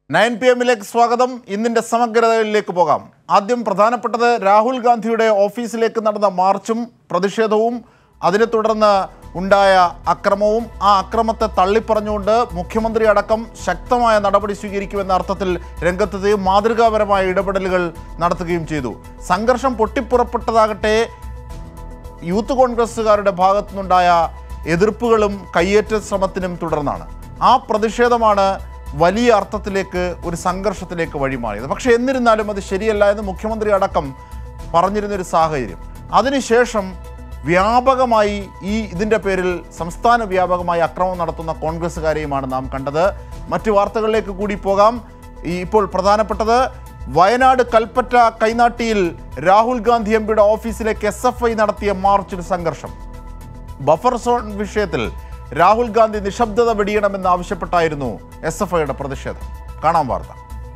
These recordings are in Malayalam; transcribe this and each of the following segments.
നയൻ പി എമ്മിലേക്ക് സ്വാഗതം ഇന്നിന്റെ സമഗ്രതയിലേക്ക് പോകാം ആദ്യം പ്രധാനപ്പെട്ടത് രാഹുൽ ഗാന്ധിയുടെ ഓഫീസിലേക്ക് നടന്ന മാർച്ചും പ്രതിഷേധവും അതിനെ തുടർന്ന് ഉണ്ടായ അക്രമവും ആ അക്രമത്തെ തള്ളിപ്പറഞ്ഞുകൊണ്ട് മുഖ്യമന്ത്രി അടക്കം ശക്തമായ നടപടി സ്വീകരിക്കുമെന്ന അർത്ഥത്തിൽ രംഗത്തെത്തുകയും മാതൃകാപരമായ ഇടപെടലുകൾ നടത്തുകയും ചെയ്തു സംഘർഷം പൊട്ടിപ്പുറപ്പെട്ടതാകട്ടെ യൂത്ത് കോൺഗ്രസ്സുകാരുടെ ഭാഗത്തു നിന്നുണ്ടായ എതിർപ്പുകളും കയ്യേറ്റ ശ്രമത്തിനും തുടർന്നാണ് ആ പ്രതിഷേധമാണ് വലിയ അർത്ഥത്തിലേക്ക് ഒരു സംഘർഷത്തിലേക്ക് വഴിമാറിയത് പക്ഷേ എന്നിരുന്നാലും അത് ശരിയല്ല എന്ന് മുഖ്യമന്ത്രി അടക്കം പറഞ്ഞിരുന്നൊരു സാഹചര്യം അതിനുശേഷം വ്യാപകമായി ഈ ഇതിൻ്റെ പേരിൽ സംസ്ഥാന വ്യാപകമായി അക്രമം നടത്തുന്ന കോൺഗ്രസ്സുകാരെയുമാണ് നാം കണ്ടത് മറ്റു വാർത്തകളിലേക്ക് കൂടി പോകാം ഈ ഇപ്പോൾ പ്രധാനപ്പെട്ടത് വയനാട് കൽപ്പറ്റ കൈനാട്ടിയിൽ രാഹുൽ ഗാന്ധി എം പിയുടെ ഓഫീസിലേക്ക് എസ് എഫ് ഐ നടത്തിയ മാർച്ചിൽ സംഘർഷം ബഫർ സോൺ വിഷയത്തിൽ രാഹുൽ ഗാന്ധി നിശബ്ദത വെടിയണമെന്ന് ആവശ്യപ്പെട്ടായിരുന്നു എസ് എഫ് ഐയുടെ പ്രതിഷേധം കാണാം വാർത്ത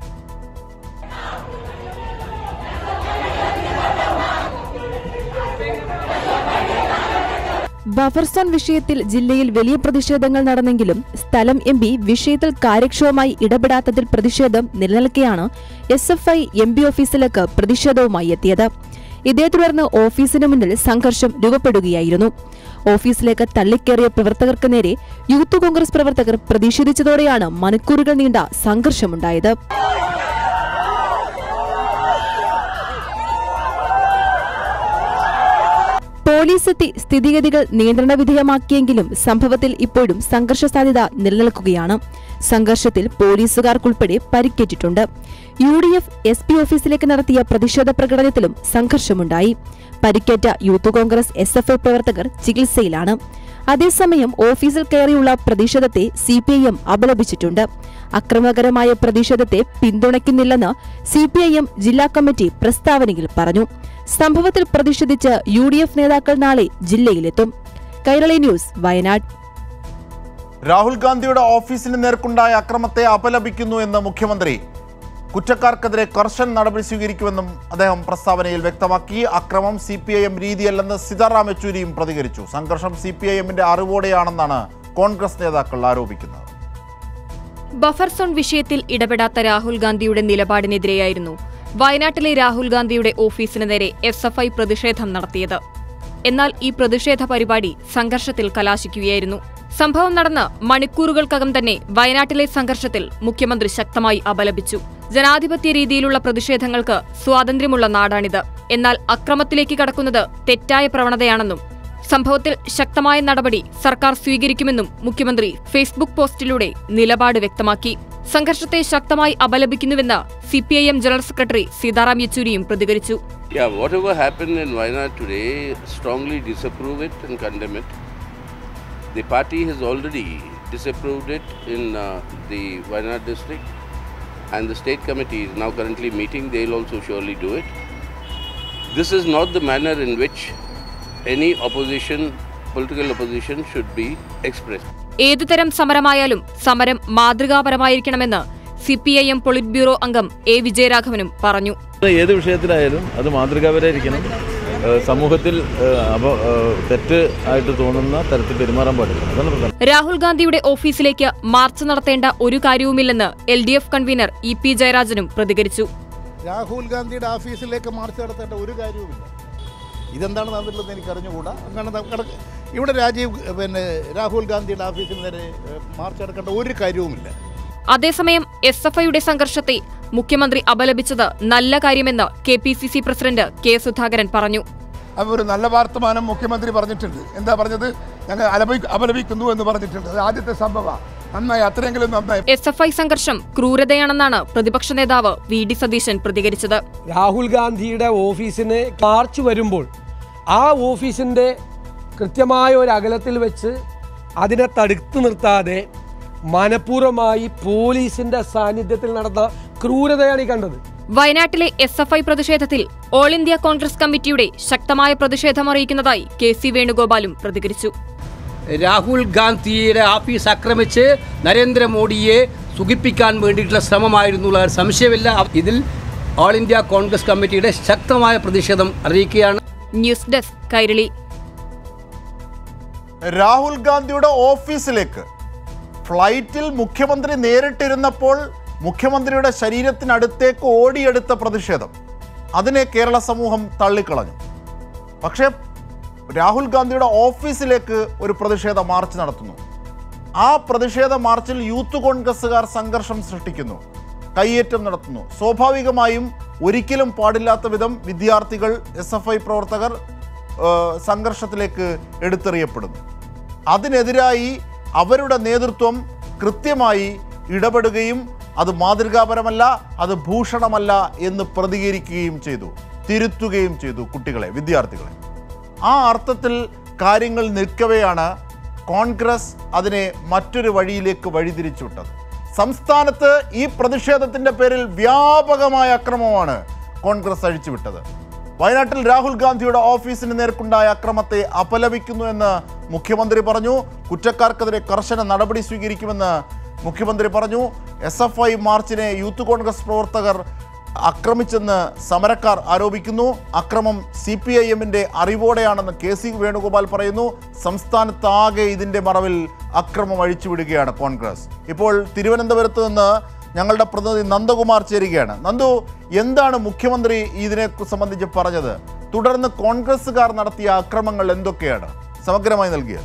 ബഫർ സോൺ വിഷയത്തിൽ ജില്ലയിൽ വലിയ പ്രതിഷേധങ്ങൾ നടന്നെങ്കിലും സ്ഥലം എം പി വിഷയത്തിൽ കാര്യക്ഷമമായി ഇടപെടാത്തതിൽ പ്രതിഷേധം നിലനിൽക്കെയാണ് S F I M P ഓഫീസിലേക്ക് പ്രതിഷേധവുമായി എത്തിയത് ഇതേ തുടർന്ന് ഓഫീസിന് മുന്നിൽ സംഘർഷം രൂപപ്പെടുകയായിരുന്നു ഓഫീസിലേക്ക് തള്ളിക്കേറിയ പ്രവർത്തകർക്ക് നേരെ യൂത്ത് കോൺഗ്രസ് പ്രവർത്തകർ പ്രതിഷേധിച്ചതോടെയാണ് മണിക്കൂറുകൾ നീണ്ട സംഘർഷമുണ്ടായത് പോലീസ് എത്തി സ്ഥിതിഗതികൾ നിയന്ത്രണ വിധേയമാക്കിയെങ്കിലും സംഭവത്തിൽ ഇപ്പോഴും സംഘർഷ സാധ്യത നിലനിൽക്കുകയാണ് സംഘർഷത്തിൽ പോലീസുകാർക്കുൾപ്പെടെ പരിക്കേറ്റിട്ടുണ്ട് U D F S P ഓഫീസിലേക്ക് നടത്തിയ പ്രതിഷേധ പ്രകടനത്തിലും സംഘർഷമുണ്ടായി പരിക്കേറ്റ youth Congress S F I പ്രവർത്തകർ ചികിത്സയിലാണ് അതേസമയം ഓഫീസിൽ കയറിയുള്ള പ്രതിഷേധത്തെ സി പി ഐ എം അപലപിച്ചിട്ടുണ്ട് അക്രമകരമായ പ്രതിഷേധത്തെ പിന്തുണയ്ക്കുന്നില്ലെന്ന് സി പി ഐ എം ജില്ലാ കമ്മിറ്റി പ്രസ്താവനയിൽ പറഞ്ഞു സംഭവത്തിൽ പ്രതിഷേധിച്ച് യു ഡി എഫ് നേതാക്കൾ നാളെ ജില്ലയിലെത്തും കൈരളി ന്യൂസ് വയനാട് രാഹുൽ ഗാന്ധിയുടെ ഓഫീസിന് നേർക്കുണ്ടായ അക്രമത്തെ അപലപിക്കുന്നു എന്ന് മുഖ്യമന്ത്രി കുറ്റക്കാർക്കെതിരെ കർശന നടപടി സ്വീകരിക്കുമെന്നും അദ്ദേഹം പ്രസ്താവനയിൽ വ്യക്തമാക്കി അക്രമം സി പി ഐ എം രീതിയല്ലെന്ന് സീതാറാം യെച്ചൂരിയും പ്രതികരിച്ചു സംഘർഷം സി പി ഐ എമ്മിന്റെ അറിവോടെയാണെന്നാണ് കോൺഗ്രസ് നേതാക്കൾ ആരോപിക്കുന്നത് ബഫർ സോൺ വിഷയത്തിൽ ഇടപെടാത്ത രാഹുൽ ഗാന്ധിയുടെ നിലപാടിനെതിരെയായിരുന്നു വയനാട്ടിലെ രാഹുൽ ഗാന്ധിയുടെ ഓഫീസിന് നേരെ എസ് എഫ് ഐ പ്രതിഷേധം നടത്തിയത് എന്നാൽ ഈ പ്രതിഷേധ പരിപാടി സംഘർഷത്തിൽ കലാശിക്കുകയായിരുന്നു സംഭവം നടന്ന് മണിക്കൂറുകൾക്കകം തന്നെ വയനാട്ടിലെ സംഘർഷത്തിൽ മുഖ്യമന്ത്രി ശക്തമായി അപലപിച്ചു ജനാധിപത്യ രീതിയിലുള്ള പ്രതിഷേധങ്ങൾക്ക് സ്വാതന്ത്ര്യമുള്ള നാടാണിത് എന്നാൽ അക്രമത്തിലേക്ക് കടക്കുന്നത് തെറ്റായ പ്രവണതയാണെന്നും സംഭവത്തിൽ ശക്തമായ നടപടി സർക്കാർ സ്വീകരിക്കുമെന്നും മുഖ്യമന്ത്രി ഫേസ്ബുക്ക് പോസ്റ്റിലൂടെ നിലപാട് വ്യക്തമാക്കി സംഘർഷത്തെ ശക്തമായി അപലപിക്കുന്നുവെന്ന് സിപിഐഎം ജനറൽ സെക്രട്ടറി സീതാറാം യെച്ചൂരിയും പ്രതികരിച്ചു Yeah, whatever happened in Wayanad today, strongly disapprove it and condemn it. The party has already disapproved it in uh, the Wayanad district, and the state committee is now currently meeting. They'll also surely do it. This is not the manner in which any opposition, political opposition, should be expressed. ഏതുതരം സമരമായാലും സമരം മാതൃകാപരമായിരിക്കണമെന്ന് സിപിഐഎം പൊളിറ്റ് ബ്യൂറോ അംഗം എ വിജയരാഘവനും പറഞ്ഞു ഏത് വിഷയത്തിലായാലും അത് മാതൃകാപരമായിരിക്കണം ഏഹ് സമൂഹത്തിൽ ഏഹ് അപ ഏഹ് തെറ്റ് ആയിട്ട് തോന്നുന്ന തരത്തിൽ പെരുമാറാൻ പാടില്ല അതാണ് പ്രധാനം രാഹുൽ ഗാന്ധിയുടെ ഓഫീസിലേക്ക് മാർച്ച് നടത്തേണ്ട ഒരു കാര്യവുമില്ലെന്ന് L D F convener E P ജയരാജനും പ്രതികരിച്ചു രാഹുൽ ഗാന്ധിയുടെ ഓഫീസിലേക്ക് മാർച്ച് നടത്തേണ്ട ഒരു കാര്യവുമില്ല ഇതെന്താണ് നടന്നിട്ടുള്ളത് എനിക്ക് അറിഞ്ഞുകൂടാ അങ്ങനെ നമുക്ക് ഇവിടെ രാജീവ് പിന്നെ രാഹുൽ ഗാന്ധിയുടെ ഓഫീസിൽ നേരെ ഏഹ്, മാർച്ച് നടക്കേണ്ട ഒരു കാര്യവുമില്ല അതേസമയം എസ് എഫ് ഐയുടെ സംഘർഷത്തെ മുഖ്യമന്ത്രി അപലപിച്ചത് നല്ല കാര്യമെന്ന് K P C C president K Sudhakaran പറഞ്ഞു അപ്പോൾ ഒരു നല്ല വർത്തമാനം മുഖ്യമന്ത്രി പറഞ്ഞിട്ടുണ്ട് എന്താ പറഞ്ഞത് ഞങ്ങൾ അലപി അപലപിക്കുന്നു എന്ന് പറഞ്ഞിട്ടുണ്ട് അത് ആദ്യത്തെ സംഭവമാണ് നന്നായി അത്രയെങ്കിലും നന്നായി എസ് എഫ് ഐ സംഘർഷം ക്രൂരതയാണെന്നാണ് പ്രതിപക്ഷ നേതാവ് വി ഡി സതീശൻ പ്രതികരിച്ചത് രാഹുൽ ഗാന്ധിയുടെ ഓഫീസിന് മാർച്ച് വരുമ്പോൾ ആ ഓഫീസിൻ്റെ കൃത്യമായ ഒരു അകലത്തിൽ വെച്ച് അതിനെ തടുത്തു നിർത്താതെ മനഃപൂർവ്വമായി പോലീസിന്റെ സാന്നിധ്യത്തിൽ നടന്ന ക്രൂരതയാണ് ഈ കണ്ടത് വയനാട്ടിലെ എസ് എഫ് ഐ പ്രതിഷേധത്തിൽ ഓൾ ഇന്ത്യ കോൺഗ്രസ് കമ്മിറ്റിയുടെ ശക്തമായ പ്രതിഷേധം അറിയിക്കുന്നതായി കെ സി വേണുഗോപാലും പ്രതികരിച്ചു രാഹുൽ ഗാന്ധിയുടെ ഓഫീസ് ആക്രമിച്ച് നരേന്ദ്രമോദിയെ സുഖിപ്പിക്കാൻ വേണ്ടിയിട്ടുള്ള ശ്രമമായിരുന്നു എന്നുള്ള സംശയമില്ല ഇതിൽ ഓൾ ഇന്ത്യ കോൺഗ്രസ് കമ്മിറ്റിയുടെ ശക്തമായ പ്രതിഷേധം അറിയിക്കുകയാണ് ന്യൂസ് ഡെസ്ക് കൈരളി രാഹുൽ ഗാന്ധിയുടെ ഓഫീസിലേക്ക് ഫ്ലൈറ്റിൽ മുഖ്യമന്ത്രി നേരിട്ടിരുന്നപ്പോൾ മുഖ്യമന്ത്രിയുടെ ശരീരത്തിനടുത്തേക്ക് ഓടിയെടുത്ത പ്രതിഷേധം അതിനെ കേരള സമൂഹം തള്ളിക്കളഞ്ഞു പക്ഷേ രാഹുൽ ഗാന്ധിയുടെ ഓഫീസിലേക്ക് ഒരു പ്രതിഷേധ മാർച്ച് നടത്തുന്നു ആ പ്രതിഷേധ മാർച്ചിൽ യൂത്ത് കോൺഗ്രസ്സുകാർ സംഘർഷം സൃഷ്ടിക്കുന്നു കയ്യേറ്റം നടത്തുന്നു സ്വാഭാവികമായും ഒരിക്കലും പാടില്ലാത്ത വിധം വിദ്യാർത്ഥികൾ എസ് എഫ് ഐ പ്രവർത്തകർ ഏഹ്, സംഘർഷത്തിലേക്ക് എടുത്തെറിയപ്പെടുന്നു അതിനെതിരായി അവരുടെ നേതൃത്വം കൃത്യമായി ഇടപെടുകയും അത് മാതൃകാപരമല്ല അത് ഭൂഷണമല്ല എന്ന് പ്രതികരിക്കുകയും ചെയ്തു തിരുത്തുകയും ചെയ്തു കുട്ടികളെ വിദ്യാർത്ഥികളെ ആ അർത്ഥത്തിൽ കാര്യങ്ങൾ നിൽക്കവെയാണ് കോൺഗ്രസ് അതിനെ മറ്റൊരു വഴിയിലേക്ക് വഴിതിരിച്ചുവിട്ടത് സംസ്ഥാനത്ത് ഈ പ്രതിഷേധത്തിന്റെ പേരിൽ വ്യാപകമായ അക്രമമാണ് കോൺഗ്രസ് അഴിച്ചുവിട്ടത് വയനാട്ടിൽ രാഹുൽ ഗാന്ധിയുടെ ഓഫീസിന് നേർക്കുണ്ടായ അക്രമത്തെ അപലപിക്കുന്നു എന്ന് മുഖ്യമന്ത്രി പറഞ്ഞു കുറ്റക്കാർക്കെതിരെ കർശന നടപടി സ്വീകരിക്കുമെന്ന് മുഖ്യമന്ത്രി പറഞ്ഞു എസ് എഫ് ഐ മാർച്ചിനെ യൂത്ത് കോൺഗ്രസ് പ്രവർത്തകർ ആക്രമിച്ചെന്ന് സമരക്കാർ ആരോപിക്കുന്നു അക്രമം സി പി ഐ എമ്മിൻ്റെ അറിവോടെയാണെന്ന് കെ സി വേണുഗോപാൽ പറയുന്നു സംസ്ഥാനത്താകെ ഇതിൻ്റെ മറവിൽ അക്രമം അഴിച്ചുവിടുകയാണ് കോൺഗ്രസ് ഇപ്പോൾ തിരുവനന്തപുരത്ത് നിന്ന് ഞങ്ങളുടെ പ്രതിനിധി നന്ദകുമാർ ചേരുകയാണ് നന്ദു എന്താണ് മുഖ്യമന്ത്രി ഇതിനെ സംബന്ധിച്ച് പറഞ്ഞത് തുടർന്ന് കോൺഗ്രസ്സുകാർ നടത്തിയ അക്രമങ്ങൾ എന്തൊക്കെയാണ് സമഗ്രമായി നൽകിയത്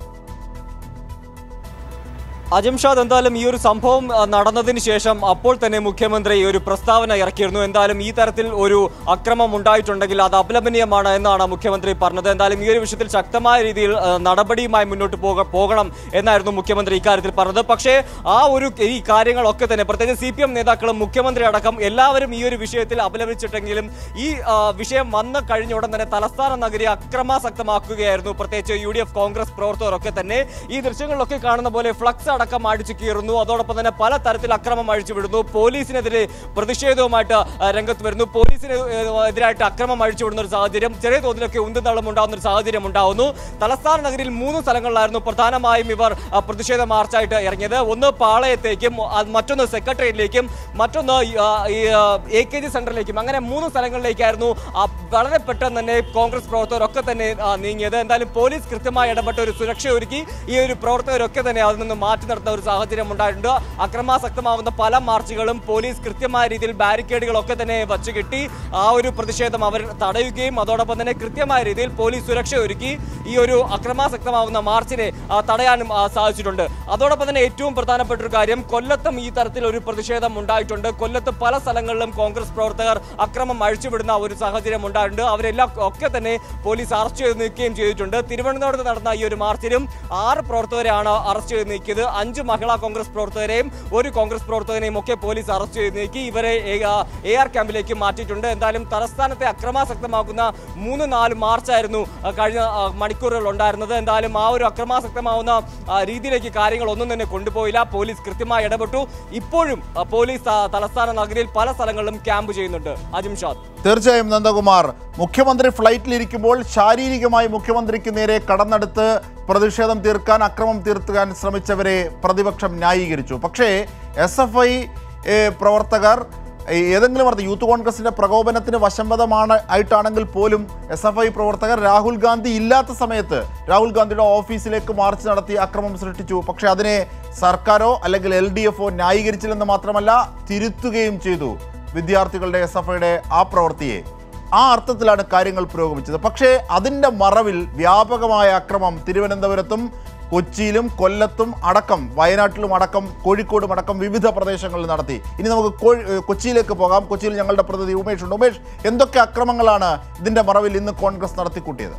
അജംഷാദ് എന്തായാലും ഈ ഒരു സംഭവം ആ, നടന്നതിന് ശേഷം അപ്പോൾ തന്നെ മുഖ്യമന്ത്രി ഒരു പ്രസ്താവന ഇറക്കിയിരുന്നു എന്തായാലും ഈ തരത്തിൽ ഒരു അക്രമം ഉണ്ടായിട്ടുണ്ടെങ്കിൽ അത് അപലപനീയമാണ് എന്നാണ് മുഖ്യമന്ത്രി പറഞ്ഞത് എന്തായാലും ഈ ഒരു വിഷയത്തിൽ ശക്തമായ രീതിയിൽ ആ, നടപടിയുമായി മുന്നോട്ട് പോക പോകണം എന്നായിരുന്നു മുഖ്യമന്ത്രി ഇക്കാര്യത്തിൽ പറഞ്ഞത് പക്ഷേ ആ ഒരു ഈ കാര്യങ്ങളൊക്കെ തന്നെ പ്രത്യേകിച്ച് സി പി എം നേതാക്കളും മുഖ്യമന്ത്രി അടക്കം എല്ലാവരും ഈ ഒരു വിഷയത്തിൽ അപലപിച്ചിട്ടെങ്കിലും ഈ ആ, വിഷയം വന്നു കഴിഞ്ഞ ഉടൻ തന്നെ തലസ്ഥാന നഗരി അക്രമാസക്തമാക്കുകയായിരുന്നു പ്രത്യേകിച്ച് യു ഡി എഫ് കോൺഗ്രസ് പ്രവർത്തകരൊക്കെ തന്നെ ഈ ദൃശ്യങ്ങളിലൊക്കെ കാണുന്ന പോലെ ഫ്ലക്സ് അടക്കം അടിച്ചു കീറുന്നു അതോടൊപ്പം തന്നെ പല തരത്തിൽ അക്രമം അഴിച്ചു വിടുന്നു പോലീസിനെതിരെ പ്രതിഷേധവുമായിട്ട് ആ, രംഗത്ത് വരുന്നു പോലീസിന് ഏഹ്, എതിരായിട്ട് അക്രമം അഴിച്ചു വിടുന്ന ഒരു സാഹചര്യം ചെറിയ തോതിലൊക്കെ ഉന്തുതള്ളം ഉണ്ടാകുന്ന ഒരു സാഹചര്യം ഉണ്ടാവുന്നു തലസ്ഥാന നഗരിയിൽ മൂന്ന് സ്ഥലങ്ങളിലായിരുന്നു പ്രധാനമായും ഇവർ ആ, പ്രതിഷേധ മാർച്ചായിട്ട് ഇറങ്ങിയത് ഒന്ന് പാളയത്തേക്കും അത് മറ്റൊന്ന് സെക്രട്ടേറിയറ്റിലേക്കും മറ്റൊന്ന് ഈ, ആ, ഈ എ കെ ജി സെന്ററിലേക്കും അങ്ങനെ മൂന്ന് സ്ഥലങ്ങളിലേക്കായിരുന്നു ആ, വളരെ പെട്ടെന്ന് തന്നെ കോൺഗ്രസ് പ്രവർത്തകരൊക്കെ തന്നെ ആ, നീങ്ങിയത് എന്തായാലും പോലീസ് കൃത്യമായി ഇടപെട്ട ഒരു സുരക്ഷ ഒരുക്കി ഈ ഒരു പ്രവർത്തകരൊക്കെ തന്നെ അതിൽ നിന്ന് മാറ്റി നിർത്തുന്ന ഒരു സാഹചര്യം ഉണ്ടായിട്ടുണ്ട് അക്രമാസക്തമാവുന്ന പല മാർച്ചുകളും പോലീസ് കൃത്യമായ രീതിയിൽ ബാരിക്കേഡുകളൊക്കെ തന്നെ വച്ചു കെട്ടി ആ ഒരു പ്രതിഷേധം അവർ തടയുകയും അതോടൊപ്പം തന്നെ കൃത്യമായ രീതിയിൽ പോലീസ് സുരക്ഷ ഒരുക്കി ഈ ഒരു അക്രമാസക്തമാവുന്ന മാർച്ചിനെ ആ, തടയാനും ആ, സാധിച്ചിട്ടുണ്ട് അതോടൊപ്പം തന്നെ ഏറ്റവും പ്രധാനപ്പെട്ട ഒരു കാര്യം കൊല്ലത്തും ഈ തരത്തിൽ ഒരു പ്രതിഷേധം ഉണ്ടായിട്ടുണ്ട് കൊല്ലത്ത് പല സ്ഥലങ്ങളിലും കോൺഗ്രസ് പ്രവർത്തകർ അക്രമം അഴിച്ചുവിടുന്ന ഒരു സാഹചര്യം ഉണ്ടായിട്ടുണ്ട് അവരെല്ലാം ഒക്കെ തന്നെ പോലീസ് അറസ്റ്റ് ചെയ്ത് നീക്കുകയും ചെയ്തിട്ടുണ്ട് തിരുവനന്തപുരത്ത് നടന്ന ഈ ഒരു മാർച്ചിലും ആറ് പ്രവർത്തകരെയാണ് അറസ്റ്റ് ചെയ്ത് നീക്കിയത് അഞ്ച് മഹിളാ കോൺഗ്രസ് പ്രവർത്തകരെയും ഒരു കോൺഗ്രസ് പ്രവർത്തകനെയും ഒക്കെ പോലീസ് അറസ്റ്റ് ചെയ്ത് നീക്കി ഇവരെ എ ആർ ക്യാമ്പിലേക്ക് മാറ്റിയിട്ടുണ്ട് എന്തായാലും തലസ്ഥാനത്തെ അക്രമാസക്തമാക്കുന്ന മൂന്ന് നാല് മാർച്ചായിരുന്നു ആ, കഴിഞ്ഞ ആ, മണിക്കൂറുകൾ ഉണ്ടായിരുന്നത് എന്തായാലും ആ ഒരു അക്രമാസക്തമാവുന്ന ആ, രീതിയിലേക്ക് കാര്യങ്ങൾ ഒന്നും തന്നെ കൊണ്ടുപോയില്ല പോലീസ് കൃത്യമായി ഇടപെട്ടു ഇപ്പോഴും ആ, പോലീസ് ആ, തലസ്ഥാന നഗരിയിൽ പല സ്ഥലങ്ങളിലും ക്യാമ്പ് ചെയ്യുന്നുണ്ട് അജിംഷാദ് തീർച്ചയായും നന്ദകുമാർ മുഖ്യമന്ത്രി ഫ്ലൈറ്റിലിരിക്കുമ്പോൾ ശാരീരികമായി മുഖ്യമന്ത്രിക്ക് നേരെ കടന്നെടുത്ത് പ്രതിഷേധം തീർക്കാൻ അക്രമം തീർക്കാൻ ശ്രമിച്ചവരെ പ്രതിപക്ഷം ന്യായീകരിച്ചു പക്ഷേ എസ് എഫ് ഐ പ്രവർത്തകർ ഏ, ഏതെങ്കിലും അർത്ഥം യൂത്ത് കോൺഗ്രസിന്റെ പ്രകോപനത്തിന് വശംവദമാണ് ആയിട്ടാണെങ്കിൽ പോലും എസ് എഫ് ഐ പ്രവർത്തകർ രാഹുൽ ഗാന്ധി ഇല്ലാത്ത സമയത്ത് രാഹുൽ ഗാന്ധിയുടെ ഓഫീസിലേക്ക് മാർച്ച് നടത്തി അക്രമം സൃഷ്ടിച്ചു പക്ഷേ അതിനെ സർക്കാരോ അല്ലെങ്കിൽ എൽ ഡി എഫോ ന്യായീകരിച്ചില്ലെന്ന് മാത്രമല്ല തിരുത്തുകയും ചെയ്തു വിദ്യാർത്ഥികളുടെ എസ് എഫ് ഐയുടെ ആ പ്രവൃത്തിയെ ആ അർത്ഥത്തിലാണ് കാര്യങ്ങൾ പുരോഗമിച്ചത് പക്ഷേ അതിൻ്റെ മറവിൽ വ്യാപകമായ അക്രമം തിരുവനന്തപുരത്തും കൊച്ചിയിലും കൊല്ലത്തും അടക്കം വയനാട്ടിലും അടക്കം കോഴിക്കോടും അടക്കം വിവിധ പ്രദേശങ്ങളിൽ നടത്തി ഇനി നമുക്ക് കോഴി ഏഹ് കൊച്ചിയിലേക്ക് പോകാം കൊച്ചിയിൽ ഞങ്ങളുടെ പ്രതിനിധി ഉമേഷ് ഉണ്ട് ഉമേഷ് എന്തൊക്കെ അക്രമങ്ങളാണ് ഇതിൻ്റെ മറവിൽ ഇന്ന് കോൺഗ്രസ് നടത്തിക്കൂട്ടിയത്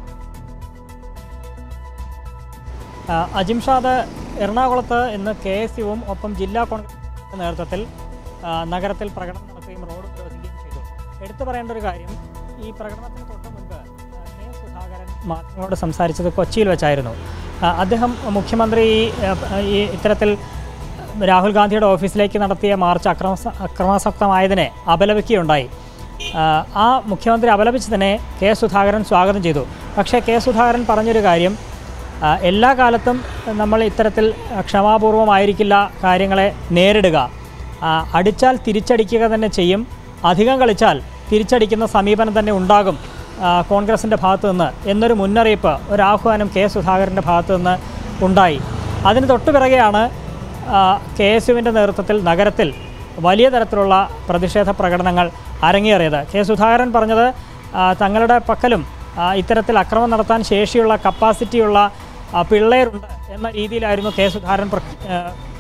ആ, അജിംഷാദ് എറണാകുളത്ത് ഇന്ന് കെ എസ് യുവും ഒപ്പം ജില്ലാ കോൺഗ്രസ് നേതൃത്വത്തിൽ ആ, നഗരത്തിൽ പ്രകടനം നടത്തുകയും റോഡ് ഉപരോധിക്കുകയും ചെയ്തു എടുത്തു പറയേണ്ട ഒരു കാര്യം ഈ പ്രകടനത്തിന് തൊട്ട് മുൻപ് ആ, കെ സുധാകരൻ മാധ്യമങ്ങളോട് സംസാരിച്ചത് കൊച്ചിയിൽ വെച്ചായിരുന്നു ആ, അദ്ദേഹം മുഖ്യമന്ത്രി ഈ, ആ, ഈ ഇത്തരത്തിൽ രാഹുൽ ഗാന്ധിയുടെ ഓഫീസിലേക്ക് നടത്തിയ മാർച്ച് അക്രമ അക്രമാസക്തമായതിനെ അപലപിക്കുകയുണ്ടായി ആ, ആ മുഖ്യമന്ത്രി അപലപിച്ചതിനെ കെ സുധാകരൻ സ്വാഗതം ചെയ്തു പക്ഷേ കെ സുധാകരൻ പറഞ്ഞൊരു കാര്യം ആ, എല്ലാ കാലത്തും നമ്മൾ ഇത്തരത്തിൽ ക്ഷമാപൂർവമായിരിക്കില്ല കാര്യങ്ങളെ നേരിടുക ആ, അടിച്ചാൽ തിരിച്ചടിക്കുക തന്നെ ചെയ്യും അധികം കളിച്ചാൽ തിരിച്ചടിക്കുന്ന സമീപനം തന്നെ ഉണ്ടാകും ആ, കോൺഗ്രസിൻ്റെ ഭാഗത്തു നിന്ന് എന്നൊരു മുന്നറിയിപ്പ് ഒരു ആഹ്വാനം കെ സുധാകരൻ്റെ ഭാഗത്തു നിന്ന് ഉണ്ടായി അതിന് തൊട്ടു പിറകെയാണ് കെ എസ് യുവിൻ്റെ നേതൃത്വത്തിൽ നഗരത്തിൽ വലിയ തരത്തിലുള്ള പ്രതിഷേധ പ്രകടനങ്ങൾ അരങ്ങേറിയത് കെ സുധാകരൻ പറഞ്ഞത് ആ, തങ്ങളുടെ പക്കലും ആ, ഇത്തരത്തിൽ അക്രമം നടത്താൻ ശേഷിയുള്ള കപ്പാസിറ്റിയുള്ള ആ, പിള്ളേരുണ്ട് എന്ന രീതിയിലായിരുന്നു കെ സുധാകരൻ പ്ര- ആ,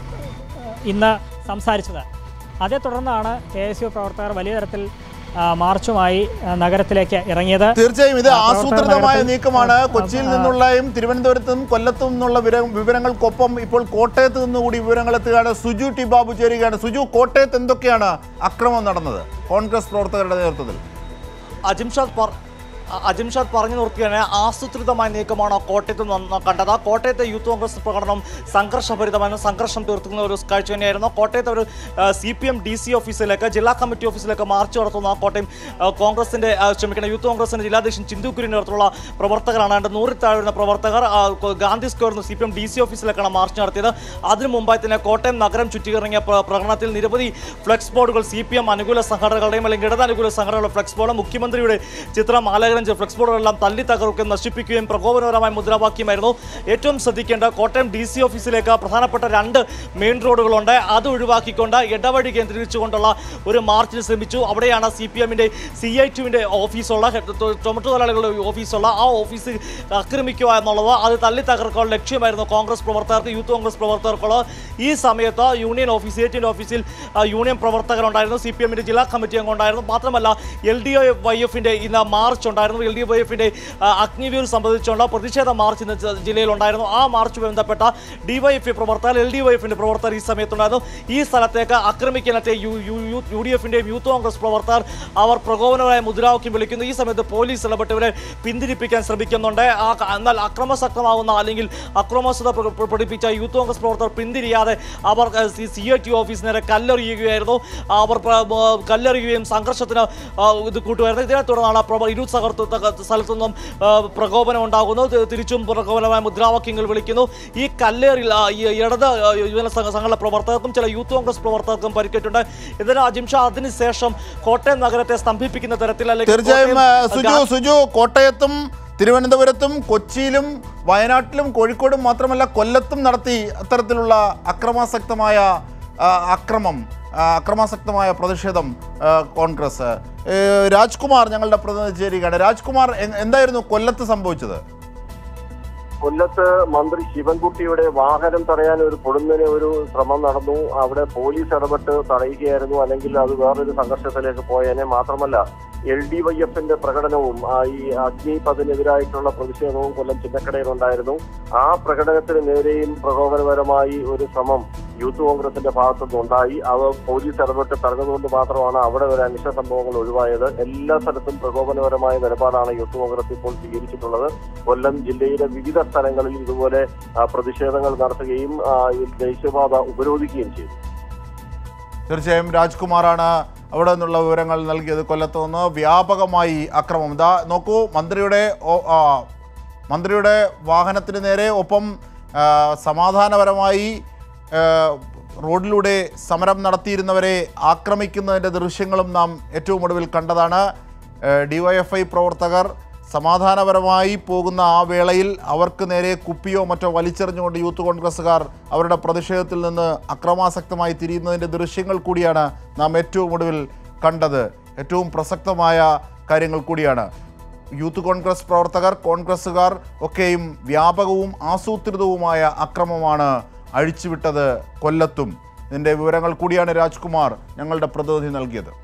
ഇന്ന് സംസാരിച്ചത് അതേ തുടർന്നാണ് കെ എസ് യു പ്രവർത്തകർ വലിയ തരത്തിൽ ആ, മാർച്ചുമായി ആ, നഗരത്തിലേക്ക് ഇറങ്ങിയത് തീർച്ചയായും ഇത് ആ, പ്രവർത്തകർ ആസൂത്രിതമായ നഗരത്തിൽ- നീക്കമാണ് ആ, കൊച്ചിയിൽ ആ, നിന്നുള്ളയും തിരുവനന്തപുരത്തും കൊല്ലത്തും നിന്നുള്ള വിവര- വിവരങ്ങൾക്കൊപ്പം ഇപ്പോൾ കോട്ടയത്ത് നിന്നുകൂടി വിവരങ്ങൾ എത്തുകയാണ് സുജു ടി ബാബു ചേരുകയാണ് സുജു കോട്ടയത്ത് എന്തൊക്കെയാണ് അക്രമം നടന്നത് കോൺഗ്രസ് പ്രവർത്തകരുടെ നേതൃത്വത്തിൽ അജിംഷാദ് പറ അജിംഷാദ് പറഞ്ഞു നിർത്തിയാണ് ആസൂത്രിതമായ നീക്കമാണ് കോട്ടയത്ത് നിന്ന് കണ്ടത് കോട്ടയത്തെ യൂത്ത് കോൺഗ്രസ് പ്രകടനം സംഘർഷഭരിതമായ സംഘർഷം തീർത്തുന്ന ഒരു കാഴ്ച തന്നെയായിരുന്നു കോട്ടയത്ത് ഒരു C P M D C ഓഫീസിലേക്ക് ജില്ലാ കമ്മിറ്റി ഓഫീസിലേക്ക് മാർച്ച് നടത്തുന്ന കോട്ടയം ആ, കോൺഗ്രസിന്റെ ആ, ക്ഷമിക്കണം യൂത്ത് കോൺഗ്രസിന്റെ ജില്ലാധ്യക്ഷൻ ചിന്തു കുര്യൻ്റെ നേതൃത്വമുള്ള പ്രവർത്തകരാണ് അതിന്റെ നൂറിൽ താഴെ പ്രവർത്തകർ ആ, കൊ- ഗാന്ധി സ്ക്വയറിൽ നിന്ന് C P M D C ഓഫീസിലേക്കാണ് മാർച്ച് നടത്തിയത് അതിനു മുമ്പായി തന്നെ കോട്ടയം നഗരം ചുറ്റിയിറങ്ങിയ പ്ര- പ്രകടനത്തിൽ നിരവധി ഫ്ലെക്സ് ബോർഡുകൾ സി പി എം അനുകൂല സംഘടനകളുടെയും അല്ലെങ്കിൽ ഇടതനുകൂല സംഘടനകളുടെ ഫ്ലെക്സ് ബോർഡ് മുഖ്യമന്ത്രിയുടെ ചിത്രം ആലേഖനം ചെയ്ത ഫ്ലെക്സ് ബോർഡുകളെല്ലാം തല്ലി തകർക്കുകയും നശിപ്പിക്കുകയും പ്രകോപനപരമായ മുദ്രാവാക്യമായിരുന്നു ഏറ്റവും ശ്രദ്ധിക്കേണ്ട കോട്ടയം ഡി സി ഓഫീസിലേക്ക് പ്രധാനപ്പെട്ട രണ്ട് മെയിൻ റോഡുകളുണ്ട് അത് ഒഴിവാക്കിക്കൊണ്ട് ഇടവഴി കേന്ദ്രീകരിച്ചുകൊണ്ടുള്ള ഒരു മാർച്ചിന് ശ്രമിച്ചു അവിടെയാണ് സി പി എമ്മിൻ്റെ സി ഐ ടുവിൻ്റെ ഓഫീസുള്ള ടൊമറ്റോ തൊഴിലാളികളുടെ ഓഫീസുള്ള ആ ഓഫീസ് ആക്രമിക്കുക എന്നുള്ളത് അത് തല്ലി തകർക്കാനുള്ള ലക്ഷ്യമായിരുന്നു കോൺഗ്രസ് പ്രവർത്തകർക്ക് യൂത്ത് കോൺഗ്രസ് പ്രവർത്തകർക്കുള്ളത് ഈ സമയത്ത് യൂണിയൻ ഓഫീസ് സി ഐ ഓഫീസിൽ ആ, യൂണിയൻ പ്രവർത്തകരുണ്ടായിരുന്നു സി പി എമ്മിൻ്റെ ജില്ലാ കമ്മിറ്റി അംഗം ഉണ്ടായിരുന്നു മാത്രമല്ല എൽ ഡി ഒ വൈ എഫിൻ്റെ ഇന്ന് മാർച്ച് ഉണ്ടായിരുന്നു എൽ ഡി വൈ എഫിൻ്റെ അഗ്നിവീർ സംബന്ധിച്ചുള്ള പ്രതിഷേധ മാർച്ച് ഇന്ന് ജ- ജില്ലയിലുണ്ടായിരുന്നു ആ മാർച്ചുമായി ബന്ധപ്പെട്ട ഡിവൈഎഫ്ഐ പ്രവർത്തകർ എൽ ഡി വൈ എഫിൻ്റെ പ്രവർത്തകർ ഈ സമയത്തുണ്ടായിരുന്നു ഈ സ്ഥലത്തേക്ക് ആക്രമിക്കാനെത്തിയ U U U U D എഫിൻ്റെയും യൂത്ത് കോൺഗ്രസ് പ്രവർത്തകർ അവർ പ്രകോപനമായ മുദ്രാവാക്യം വിളിക്കുന്നു ഈ സമയത്ത് പോലീസ് ഇടപെട്ടവരെ പിന്തിരിപ്പിക്കാൻ ശ്രമിക്കുന്നുണ്ട് ആ ക- എന്നാൽ അക്രമസക്തമാവുന്ന അല്ലെങ്കിൽ അക്രമാസത പ്ര- പ്ര- പ്രകടിപ്പിച്ച യൂത്ത് കോൺഗ്രസ് പ്രവർത്തകർ പിന്തിരിയാതെ അവർ സി ഐ ടി ഓഫീസ് നേരെ കല്ലെറിയുകയായിരുന്നു അവർ പ്ര- ആ, കല്ലെറിയുകയും സംഘർഷത്തിന് ആ, ഇത് കൂട്ടുമായിരുന്നു ഇതിനെ തുടർന്നാണ് പ്രവ- ഇരു സഹർത്തു സ്ഥലത്തു നിന്നും ആ, പ്രകോപനം ഉണ്ടാകുന്നു തി- തിരിച്ചും പ്രകോപനമായ മുദ്രാവാക്യങ്ങൾ വിളിക്കുന്നു ഈ കല്ലേറിൽ ആ, ഈ ഇടത് ആ, യുവജന സംഘ സംഘടന പ്രവർത്തകർക്കും ചില യൂത്ത് കോൺഗ്രസ് പ്രവർത്തകർക്കും പരിക്കേറ്റുണ്ട് ഇതിന് അജിംഷാ അതിനുശേഷം കോട്ടയം നഗരത്തെ സ്തംഭിപ്പിക്കുന്ന തരത്തിൽ അല്ലെങ്കിൽ തീർച്ചയായും കോട്ടയം, ആ, സുജു ഗാ- സുജു കോട്ടയത്തും തിരുവനന്തപുരത്തും കൊച്ചിയിലും വയനാട്ടിലും കോഴിക്കോടും മാത്രമല്ല കൊല്ലത്തും നടത്തി അത്തരത്തിലുള്ള അക്രമാസക്തമായ ആ, അക്രമം ആ, അക്രമാസക്തമായ പ്രതിഷേധം ആ, കോൺഗ്രസ് ഏ, രാജ്കുമാർ ഞങ്ങളുടെ പ്രതിനിധി ചേരുകയാണ് രാജ്കുമാർ എ- എന്തായിരുന്നു കൊല്ലത്ത് സംഭവിച്ചത് കൊല്ലത്ത് മന്ത്രി ശിവൻകുട്ടിയുടെ വാഹനം തടയാൻ ഒരു പൊടുന്നതിന് ഒരു ശ്രമം നടന്നു അവിടെ പോലീസ് ഇടപെട്ട് തടയുകയായിരുന്നു അല്ലെങ്കിൽ അത് വേറൊരു സംഘർഷത്തിലേക്ക് പോയേനെ മാത്രമല്ല എൽ ഡി വൈ എഫിന്റെ പ്രകടനവും ആ, ഈ അഗ്നിപഥിനെതിരായിട്ടുള്ള പ്രതിഷേധവും കൊല്ലം ചിന്നക്കടയിലുണ്ടായിരുന്നു ആ പ്രകടനത്തിന് നേരെയും പ്രകോപനപരമായി ഒരു ശ്രമം യൂത്ത് കോൺഗ്രസിന്റെ ഭാഗത്തുനിന്ന് ഉണ്ടായി അത് പോലീസ് ഇടപെട്ട് തടഞ്ഞതുകൊണ്ട് മാത്രമാണ് അവിടെ ഒരു അനിഷ്ട സംഭവങ്ങൾ ഒഴിവായത് എല്ലാ സ്ഥലത്തും പ്രകോപനപരമായ നിലപാടാണ് യൂത്ത് കോൺഗ്രസ് ഇപ്പോൾ സ്വീകരിച്ചിട്ടുള്ളത് കൊല്ലം ജില്ലയിലെ വിവിധ സ്ഥലങ്ങളിൽ ഇതുപോലെ ആ, പ്രതിഷേധങ്ങൾ നടത്തുകയും ആ, ഈ ദേശീയപാത ഉപരോധിക്കുകയും ചെയ്തു തീർച്ചയായും രാജ്കുമാറാണ് അവിടെ നിന്നുള്ള വിവരങ്ങൾ നൽകിയത് കൊല്ലത്ത് നിന്ന് വ്യാപകമായി അക്രമം ഇതാ നോക്കൂ മന്ത്രിയുടെ ഓ- ആ, മന്ത്രിയുടെ വാഹനത്തിന് നേരെ ഒപ്പം ആ, സമാധാനപരമായി ആ, റോഡിലൂടെ സമരം നടത്തിയിരുന്നവരെ ആക്രമിക്കുന്നതിൻ്റെ ദൃശ്യങ്ങളും നാം ഏറ്റവും ഒടുവിൽ കണ്ടതാണ് ഡിവൈഎഫ്ഐ പ്രവർത്തകർ സമാധാനപരമായി പോകുന്ന ആ വേളയിൽ അവർക്ക് നേരെ കുപ്പിയോ മറ്റോ വലിച്ചെറിഞ്ഞുകൊണ്ട് യൂത്ത് കോൺഗ്രസ്സുകാർ അവരുടെ പ്രതിഷേധത്തിൽ നിന്ന് അക്രമാസക്തമായി തിരിയുന്നതിൻ്റെ ദൃശ്യങ്ങൾ കൂടിയാണ് നാം ഏറ്റവും ഒടുവിൽ കണ്ടത് ഏറ്റവും പ്രസക്തമായ കാര്യങ്ങൾ കൂടിയാണ് യൂത്ത് കോൺഗ്രസ് പ്രവർത്തകർ കോൺഗ്രസ്സുകാർ ഒക്കെയും വ്യാപകവും ആസൂത്രിതവുമായ അക്രമമാണ് അഴിച്ചുവിട്ടത് കൊല്ലത്തും ഇതിൻ്റെ വിവരങ്ങൾ കൂടിയാണ് രാജ്കുമാർ ഞങ്ങളുടെ പ്രതിനിധി നൽകിയത്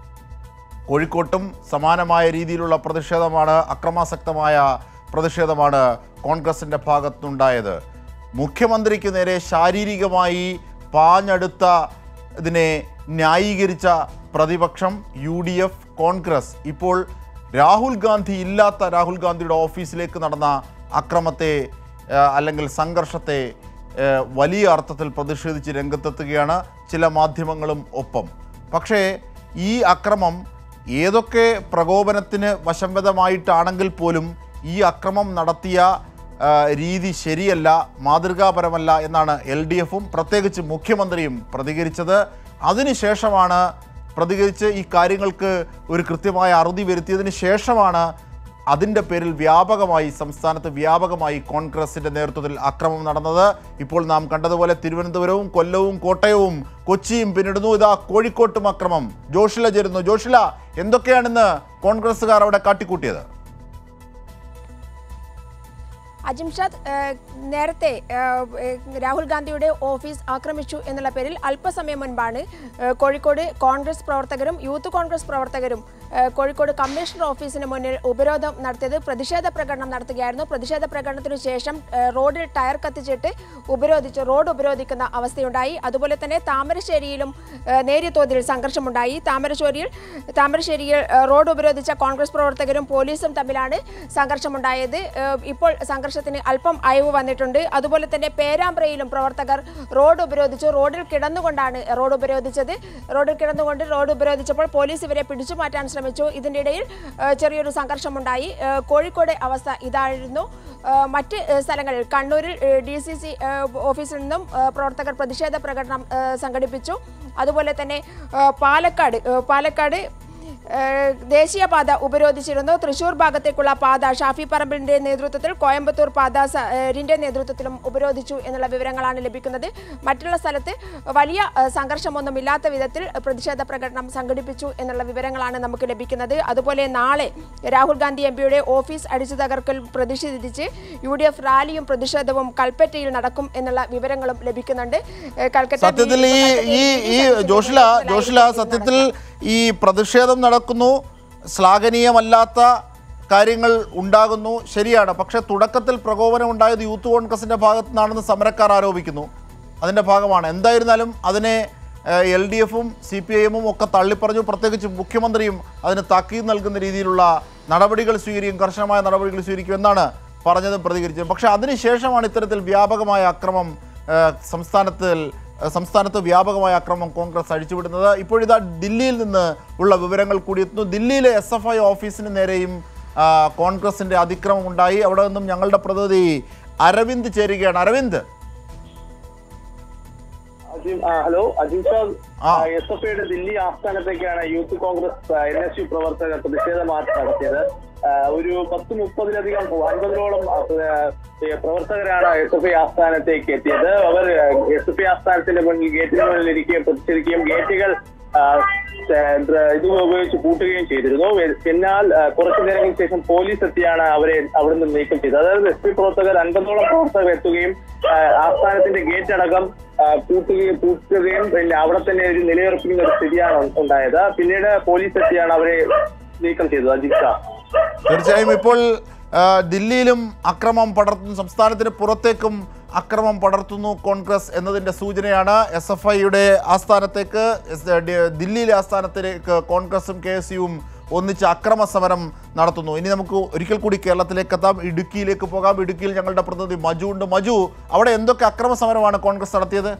കോഴിക്കോട്ടും സമാനമായ രീതിയിലുള്ള പ്രതിഷേധമാണ് അക്രമാസക്തമായ പ്രതിഷേധമാണ് കോൺഗ്രസിൻ്റെ ഭാഗത്തുനിന്നുണ്ടായത് മുഖ്യമന്ത്രിക്ക് നേരെ ശാരീരികമായി പാഞ്ഞടുത്ത ഇതിനെ ന്യായീകരിച്ച പ്രതിപക്ഷം യു ഡി എഫ് കോൺഗ്രസ് ഇപ്പോൾ രാഹുൽ ഗാന്ധി ഇല്ലാത്ത രാഹുൽ ഗാന്ധിയുടെ ഓഫീസിലേക്ക് നടന്ന അക്രമത്തെ ആ, അല്ലെങ്കിൽ സംഘർഷത്തെ ആ, വലിയ അർത്ഥത്തിൽ പ്രതിഷേധിച്ച് രംഗത്തെത്തുകയാണ് ചില മാധ്യമങ്ങളും ഒപ്പം പക്ഷേ ഈ അക്രമം ഏതൊക്കെ പ്രകോപനത്തിന് വശംവദമായിട്ടാണെങ്കിൽ പോലും ഈ അക്രമം നടത്തിയ ആ, രീതി ശരിയല്ല മാതൃകാപരമല്ല എന്നാണ് എൽ ഡി എഫും പ്രത്യേകിച്ച് മുഖ്യമന്ത്രിയും പ്രതികരിച്ചത് അതിനുശേഷമാണ് പ്രതികരിച്ച് ഈ കാര്യങ്ങൾക്ക് ഒരു കൃത്യമായ അറുതി വരുത്തിയതിന് ശേഷമാണ് അതിൻ്റെ പേരിൽ വ്യാപകമായി സംസ്ഥാനത്ത് വ്യാപകമായി കോൺഗ്രസിൻ്റെ നേതൃത്വത്തിൽ അക്രമം നടന്നത് ഇപ്പോൾ നാം കണ്ടതുപോലെ തിരുവനന്തപുരവും കൊല്ലവും കോട്ടയവും കൊച്ചിയും പിന്നിടുന്നു ഇതാ കോഴിക്കോട്ടും അക്രമം ജോഷില ചേരുന്നു ജോഷില എന്തൊക്കെയാണിന്ന് കോൺഗ്രസ്സുകാർ അവിടെ കാട്ടിക്കൂട്ടിയത് അജിംഷാദ് ഏഹ്, നേരത്തെ ഏഹ്, ഏഹ്, രാഹുൽ ഗാന്ധിയുടെ ഓഫീസ് ആക്രമിച്ചു എന്നുള്ള പേരിൽ അല്പസമയം മുൻപാണ് ഏഹ്, കോഴിക്കോട് കോൺഗ്രസ് പ്രവർത്തകരും യൂത്ത് കോൺഗ്രസ് പ്രവർത്തകരും ഏഹ്, കോഴിക്കോട് കമ്മീഷണർ ഓഫീസിന് മുന്നിൽ ഉപരോധം നടത്തിയത് പ്രതിഷേധ പ്രകടനം നടത്തുകയായിരുന്നു പ്രതിഷേധ പ്രകടനത്തിനു ശേഷം ഏഹ്, റോഡിൽ ടയർ കത്തിച്ചിട്ട് ഉപരോധിച്ച് റോഡ് ഉപരോധിക്കുന്ന അവസ്ഥയുണ്ടായി അതുപോലെ തന്നെ താമരശ്ശേരിയിലും ഏഹ്, നേരിയ തോതിൽ സംഘർഷമുണ്ടായി താമരശ്ശേരിയിൽ താമരശ്ശേരിയിൽ ഏഹ്, റോഡ് ഉപരോധിച്ച കോൺഗ്രസ് പ്രവർത്തകരും പോലീസും തമ്മിലാണ് സംഘർഷമുണ്ടായത് ഏഹ്, ഇപ്പോൾ സംഘർഷത്തിന് അല്പം അയവ് വന്നിട്ടുണ്ട് അതുപോലെ തന്നെ പേരാമ്പ്രയിലും പ്രവർത്തകർ റോഡ് ഉപരോധിച്ചു റോഡിൽ കിടന്നുകൊണ്ടാണ് റോഡ് ഉപരോധിച്ചത് റോഡിൽ കിടന്നുകൊണ്ട് റോഡ് ഉപരോധിച്ചപ്പോൾ പോലീസ് ഇവരെ പിടിച്ചു മാറ്റാൻ ശ്രമിച്ചു ഇതിൻ്റെ ഇടയിൽ ഏഹ്, ചെറിയൊരു സംഘർഷമുണ്ടായി ഏഹ്, കോഴിക്കോട് അവസ്ഥ ഇതായിരുന്നു ഏഹ്, മറ്റ് ഏഹ്, സ്ഥലങ്ങളിൽ കണ്ണൂരിൽ ഡി സി സി ഓഫീസിൽ നിന്നും ഏഹ്, പ്രവർത്തകർ പ്രതിഷേധ പ്രകടനം ഏഹ്, സംഘടിപ്പിച്ചു അതുപോലെ തന്നെ ഏഹ്, പാലക്കാട് ഏഹ്, പാലക്കാട് ഏഹ് ദേശീയപാത ഉപരോധിച്ചിരുന്നു തൃശൂർ ഭാഗത്തേക്കുള്ള പാത ഷാഫി പറമ്പിലിന്റെ നേതൃത്വത്തിൽ കോയമ്പത്തൂർ പാത സ- ഏഹ് രിന്റെ നേതൃത്വത്തിലും ഉപരോധിച്ചു എന്നുള്ള വിവരങ്ങളാണ് ലഭിക്കുന്നത് മറ്റുള്ള സ്ഥലത്ത് വലിയ ഏഹ് സംഘർഷമൊന്നും ഇല്ലാത്ത വിധത്തിൽ പ്രതിഷേധ പ്രകടനം സംഘടിപ്പിച്ചു എന്നുള്ള വിവരങ്ങളാണ് നമുക്ക് ലഭിക്കുന്നത് അതുപോലെ നാളെ രാഹുൽ ഗാന്ധി എം പിയുടെ ഓഫീസ് അടിച്ചു തകർക്കൽ പ്രതിഷേധിച്ച് യു ഡി എഫ് റാലിയും പ്രതിഷേധവും കൽപ്പറ്റയിൽ നടക്കും എന്നുള്ള വിവരങ്ങളും ലഭിക്കുന്നുണ്ട് ഏഹ് കൽക്കട്ട സത്യത്തിൽ ഈ ഈ ഈ ജോഷില ജോഷില സത്യത്തിൽ ഈ പ്രതിഷേധം നടക്കുന്നു ശ്ലാഘനീയമല്ലാത്ത കാര്യങ്ങൾ ഉണ്ടാകുന്നു ശരിയാണ് പക്ഷേ തുടക്കത്തിൽ പ്രകോപനം ഉണ്ടായത് യൂത്ത് കോൺഗ്രസിൻ്റെ ഭാഗത്തു നിന്നാണെന്ന് സമരക്കാർ ആരോപിക്കുന്നു അതിൻ്റെ ഭാഗമാണ് എന്തായിരുന്നാലും അതിനെ എൽ ഡി എഫും സി പി ഐ എമ്മും ഒക്കെ തള്ളിപ്പറഞ്ഞു പ്രത്യേകിച്ച് മുഖ്യമന്ത്രിയും അതിന് താക്കീത് നൽകുന്ന രീതിയിലുള്ള നടപടികൾ സ്വീകരിക്കും കർശനമായ നടപടികൾ സ്വീകരിക്കും എന്നാണ് പറഞ്ഞതും പ്രതികരിച്ചത് പക്ഷേ അതിനുശേഷമാണ് ഇത്തരത്തിൽ വ്യാപകമായ അക്രമം ഏഹ്, സംസ്ഥാനത്തിൽ ഏഹ്, സംസ്ഥാനത്ത് വ്യാപകമായ അക്രമം കോൺഗ്രസ് അഴിച്ചുവിടുന്നത് ഇപ്പോഴിതാ ദില്ലിയിൽ നിന്ന് ഉള്ള വിവരങ്ങൾ കൂടി എത്തുന്നു ദില്ലിയിലെ എസ് എഫ് ഐ ഓഫീസിന് നേരെയും ആ, കോൺഗ്രസിൻ്റെ അതിക്രമം ഉണ്ടായി അവിടെ നിന്നും ഞങ്ങളുടെ പ്രതിനിധി അരവിന്ദ് ചേരുകയാണ് അരവിന്ദ് അജിം ആ, hello Ajim Shah S F ഐയുടെ ദില്ലി ആസ്ഥാനത്തേക്കാണ് youth Congress N S U പ്രവർത്തകർ പ്രതിഷേധ മാർച്ച് നടത്തിയത് ആ, ഒരു പത്ത് മുപ്പതിലധികം അൻപതിനോളം ആ, ഏ, പ്രവർത്തകരാണ് എസ് എഫ് ഐ ആസ്ഥാനത്തേക്ക് എത്തിയത് അവർ എസ് എഫ് ഐ ആസ്ഥാനത്തിന്റെ മുന്നിൽ ഗേറ്റിന് മുന്നിൽ ഇരിക്കുകയും പ്രതിഷേധിക്കുകയും ഗേറ്റുകൾ ആ, ഏ, ഡ്ര- ഇത് ഉപയോഗിച്ച് പൂട്ടുകയും ചെയ്തിരുന്നു എന്നാൽ ആ, കുറച്ചു നേരങ്ങൾക്ക് ശേഷം പോലീസ് എത്തിയാണ് അവരെ അവിടെ നിന്ന് നീക്കം ചെയ്തത് അതായത് എസ് പി പ്രവർത്തകർ അൻപതോളം പ്രവർത്തകർ എത്തുകയും ആ, ആസ്ഥാനത്തിന്റെ ഗേറ്റ് അടക്കം ആ, പൂട്ടുകയും പൂട്ടുകയും പിന്നെ അവിടെ തന്നെ ഒരു നിലയുറപ്പിക്കുന്ന ഒരു സ്ഥിതിയാണ് ഉണ്ടായത് പിന്നീട് പോലീസ് എത്തിയാണ് അവരെ നീക്കം ചെയ്തത് അജിത് ഷാ തീർച്ചയായും ഇപ്പോൾ ആ, ദില്ലിയിലും അക്രമം പടർത്തുന്നു സംസ്ഥാനത്തിന് പുറത്തേക്കും അക്രമം പടർത്തുന്നു കോൺഗ്രസ് എന്നതിൻ്റെ സൂചനയാണ് എസ് എഫ് ഐയുടെ ആസ്ഥാനത്തേക്ക് എസ് ഡി- ദില്ലിയിലെ ആസ്ഥാനത്തിലേക്ക് കോൺഗ്രസും കെ എസ് യുവും ഒന്നിച്ച് അക്രമ സമരം നടത്തുന്നു ഇനി നമുക്ക് ഒരിക്കൽ കൂടി കേരളത്തിലേക്ക് എത്താം ഇടുക്കിയിലേക്ക് പോകാം ഇടുക്കിയിൽ ഞങ്ങളുടെ പ്രതിനിധി മജു ഉണ്ട് മജു അവിടെ എന്തൊക്കെ അക്രമ സമരമാണ് കോൺഗ്രസ് നടത്തിയത്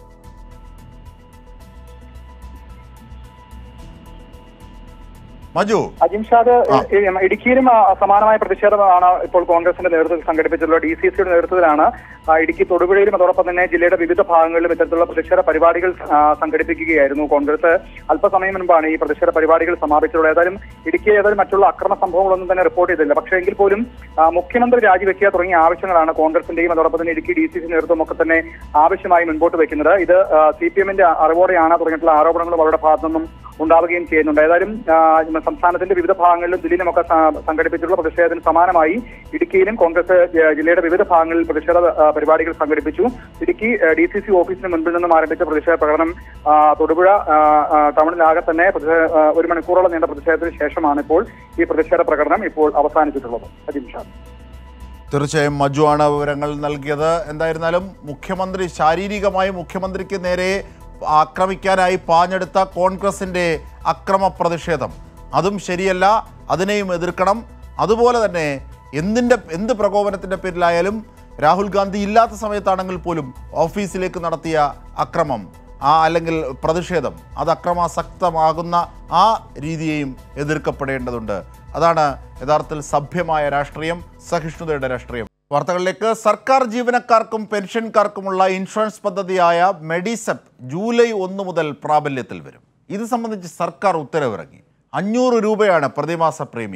മജു അജിംഷാദ് ഇടുക്കിയിലും ആ, സമാനമായ പ്രതിഷേധമാണ് ഇപ്പോൾ കോൺഗ്രസിന്റെ നേതൃത്വത്തിൽ സംഘടിപ്പിച്ചിട്ടുള്ളത് ഡി സി സിയുടെ നേതൃത്വത്തിലാണ് ആ, ഇടുക്കി തൊടുപുഴയിലും അതോടൊപ്പം തന്നെ ജില്ലയുടെ വിവിധ ഭാഗങ്ങളിലും ഇത്തരത്തിലുള്ള പ്രതിഷേധ പരിപാടികൾ ആ, സംഘടിപ്പിക്കുകയായിരുന്നു കോൺഗ്രസ് അല്പസമയം മുൻപാണ് ഈ പ്രതിഷേധ പരിപാടികൾ സമാപിച്ചിട്ടുള്ളത് ഏതായാലും ഇടുക്കിയിൽ ഏതായാലും മറ്റുള്ള അക്രമ സംഭവങ്ങളൊന്നും തന്നെ റിപ്പോർട്ട് ചെയ്തില്ല പക്ഷേ എങ്കിൽ പോലും ആ, മുഖ്യമന്ത്രി രാജിവെക്കുക തുടങ്ങിയ ആവശ്യങ്ങളാണ് കോൺഗ്രസിന്റെയും അതോടൊപ്പം തന്നെ ഇടുക്കി ഡി സി സി നേതൃത്വം ഒക്കെ തന്നെ ആവശ്യമായി മുൻപോട്ട് വെക്കുന്നത് ഇത് സി പി എമ്മിന്റെ അറിവോടെയാണ് തുടങ്ങിയിട്ടുള്ള ആരോപണങ്ങളും അവരുടെ ഭാഗത്തു നിന്നും ഉണ്ടാവുകയും ചെയ്യുന്നുണ്ട് ഏതായാലും ആ, സംസ്ഥാനത്തിന്റെ വിവിധ ഭാഗങ്ങളിലും ദില്ലിയിലുമൊക്കെ സ- സംഘടിപ്പിച്ചിട്ടുള്ള പ്രതിഷേധത്തിന് സമാനമായി ഇടുക്കിയിലും കോൺഗ്രസ് ജ- ജില്ലയുടെ വിവിധ ഭാഗങ്ങളിൽ പ്രതിഷേധ ആ, പരിപാടികൾ സംഘടിപ്പിച്ചു ഇടുക്കി ഡി സി സി ഓഫീസിന് മുൻപിൽ നിന്നും ആരംഭിച്ച പ്രതിഷേധ പ്രകടനം ആ, തൊടുപുഴ ആ, ആ, ടൗണിലാകെ തന്നെ പ്രതിഷേ- ആ, ഒരു മണിക്കൂറോളം നീണ്ട പ്രതിഷേധത്തിന് ശേഷമാണ് ഇപ്പോൾ ഈ പ്രതിഷേധ പ്രകടനം ഇപ്പോൾ അവസാനിച്ചിട്ടുള്ളത് അജിം ഷാ തീർച്ചയായും മജു ആണ് വിവരങ്ങൾ നൽകിയത് എന്തായിരുന്നാലും മുഖ്യമന്ത്രി ശാരീരികമായി മുഖ്യമന്ത്രിക്ക് നേരെ ആക്രമിക്കാനായി പാഞ്ഞെടുത്ത കോൺഗ്രസിൻ്റെ അക്രമ പ്രതിഷേധം അതും ശരിയല്ല അതിനെയും എതിർക്കണം അതുപോലെ തന്നെ എന്തിൻ്റെ എന്ത് പ്രകോപനത്തിൻ്റെ പേരിലായാലും രാഹുൽ ഗാന്ധി ഇല്ലാത്ത സമയത്താണെങ്കിൽ പോലും ഓഫീസിലേക്ക് നടത്തിയ അക്രമം ആ അല്ലെങ്കിൽ പ്രതിഷേധം അത് അക്രമാസക്തമാകുന്ന ആ രീതിയെയും എതിർക്കപ്പെടേണ്ടതുണ്ട് അതാണ് യഥാർത്ഥത്തിൽ സഭ്യമായ രാഷ്ട്രീയം സഹിഷ്ണുതയുടെ രാഷ്ട്രീയം വാർത്തകളിലേക്ക് സർക്കാർ ജീവനക്കാർക്കും പെൻഷൻകാർക്കുമുള്ള ഇൻഷുറൻസ് പദ്ധതിയായ മെഡിസെപ്പ് ജൂലൈ ഒന്ന് മുതൽ പ്രാബല്യത്തിൽ വരും ഇത് സംബന്ധിച്ച് സർക്കാർ ഉത്തരവിറങ്ങി അഞ്ഞൂറ് രൂപയാണ് പ്രതിമാസ പ്രീമിയം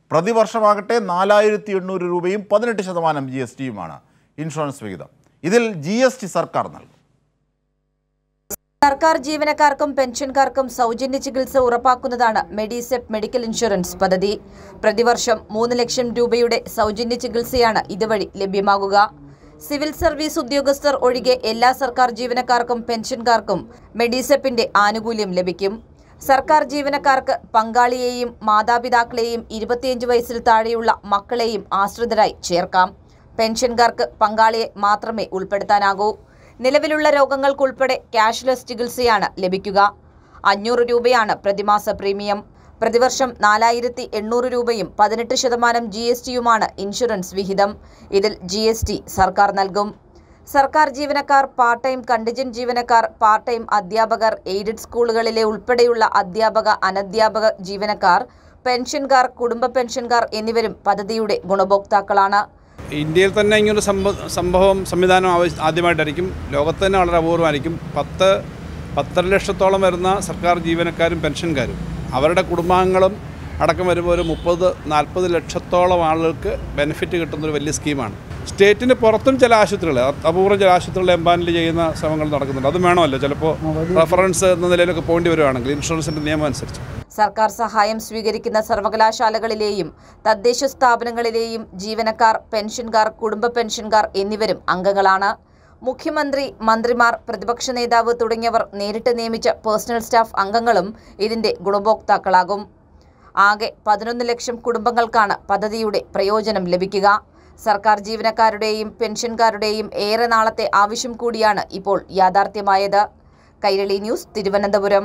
പ്രതിവർഷമാകട്ടെ നാലായിരത്തി എണ്ണൂറ് രൂപയും പതിനെട്ട് ശതമാനം ജി എസ് ടിയുമാണ് ഇൻഷുറൻസ് വിഹിതം ഇതിൽ ജി എസ് ടി സർക്കാർ നൽകും സർക്കാർ ജീവനക്കാർക്കും പെൻഷൻകാർക്കും സൗജന്യ ചികിത്സ ഉറപ്പാക്കുന്നതാണ് മെഡിസെപ് മെഡിക്കൽ ഇൻഷുറൻസ് പദ്ധതി പ്രതിവർഷം മൂന്ന് ലക്ഷം രൂപയുടെ സൗജന്യ ചികിത്സയാണ് ഇതുവഴി ലഭ്യമാകുക സിവിൽ സർവീസ് ഉദ്യോഗസ്ഥർ ഒഴികെ എല്ലാ സർക്കാർ ജീവനക്കാർക്കും പെൻഷൻകാർക്കും മെഡിസെപ്പിന്റെ ആനുകൂല്യം ലഭിക്കും സർക്കാർ ജീവനക്കാർക്ക് പങ്കാളിയെയും മാതാപിതാക്കളെയും ഇരുപത്തിയഞ്ച് വയസ്സിൽ താഴെയുള്ള മക്കളെയും ആശ്രിതരായി ചേർക്കാം പെൻഷൻകാർക്ക് പങ്കാളിയെ മാത്രമേ ഉൾപ്പെടുത്താനാകൂ നിലവിലുള്ള രോഗങ്ങൾക്കുൾപ്പെടെ ക്യാഷ്ലെസ് ചികിത്സയാണ് ലഭിക്കുക അഞ്ഞൂറ് രൂപയാണ് പ്രതിമാസ പ്രീമിയം പ്രതിവർഷം നാലായിരത്തി എണ്ണൂറ് രൂപയും പതിനെട്ട് ശതമാനം ജി എസ് ടിയുമാണ് ഇൻഷുറൻസ് വിഹിതം ഇതിൽ ജി എസ് ടി സർക്കാർ നൽകും സർക്കാർ ജീവനക്കാർ പാർട്ട് ടൈം കണ്ടിജന്റ് ജീവനക്കാർ പാർട്ട് ടൈം അധ്യാപകർ എയ്ഡഡ് സ്കൂളുകളിലെ ഉൾപ്പെടെയുള്ള അധ്യാപക അനധ്യാപക ജീവനക്കാർ പെൻഷൻകാർ കുടുംബ പെൻഷൻകാർ എന്നിവരും പദ്ധതിയുടെ ഗുണഭോക്താക്കളാണ് ഇന്ത്യയിൽ തന്നെ ഇങ്ങനൊരു സംഭവ സംഭവം സംവിധാനം ആവശ്യ ആദ്യമായിട്ടായിരിക്കും ലോകത്ത് തന്നെ വളരെ അപൂർവമായിരിക്കും പത്ത് പത്തര ലക്ഷത്തോളം വരുന്ന സർക്കാർ ജീവനക്കാരും പെൻഷൻകാരും അവരുടെ കുടുംബാംഗങ്ങളും അടക്കം വരുമ്പോൾ ഒരു മുപ്പത് നാൽപ്പത് ലക്ഷത്തോളം ആളുകൾക്ക് ബെനിഫിറ്റ് കിട്ടുന്ന ഒരു വലിയ സ്കീമാണ് സ്റ്റേറ്റിന് പുറത്തും ചില ആശുപത്രികൾ അപൂർവം ചില ആശുപത്രികൾ എംപാനൽ ചെയ്യുന്ന ശ്രമങ്ങൾ നടക്കുന്നുണ്ട് അത് വേണമല്ലോ ചിലപ്പോൾ റെഫറൻസ് എന്ന നിലയിലൊക്കെ പോകേണ്ടി വരുവാണെങ്കിൽ ഇൻഷുറൻസിൻ്റെ നിയമം അനുസരിച്ച് സർക്കാർ സഹായം സ്വീകരിക്കുന്ന സർവകലാശാലകളിലെയും തദ്ദേശ സ്ഥാപനങ്ങളിലെയും ജീവനക്കാർ പെൻഷൻകാർ കുടുംബ പെൻഷൻകാർ എന്നിവരും അംഗങ്ങളാണ് മുഖ്യമന്ത്രി മന്ത്രിമാർ പ്രതിപക്ഷ നേതാവ് തുടങ്ങിയവർ നേരിട്ട് നിയമിച്ച പേഴ്സണൽ സ്റ്റാഫ് അംഗങ്ങളും ഇതിന്റെ ഗുണഭോക്താക്കളാകും ആകെ പതിനൊന്ന് ലക്ഷം കുടുംബങ്ങൾക്കാണ് പദ്ധതിയുടെ പ്രയോജനം ലഭിക്കുക സർക്കാർ ജീവനക്കാരുടെയും പെൻഷൻകാരുടെയും ഏറെ നാളത്തെ ആവശ്യം കൂടിയാണ് ഇപ്പോൾ യാഥാർത്ഥ്യമായത് കൈരളി ന്യൂസ് തിരുവനന്തപുരം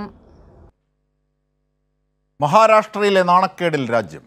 മഹാരാഷ്ട്രയിലെ നാണക്കേടിൽ രാജ്യം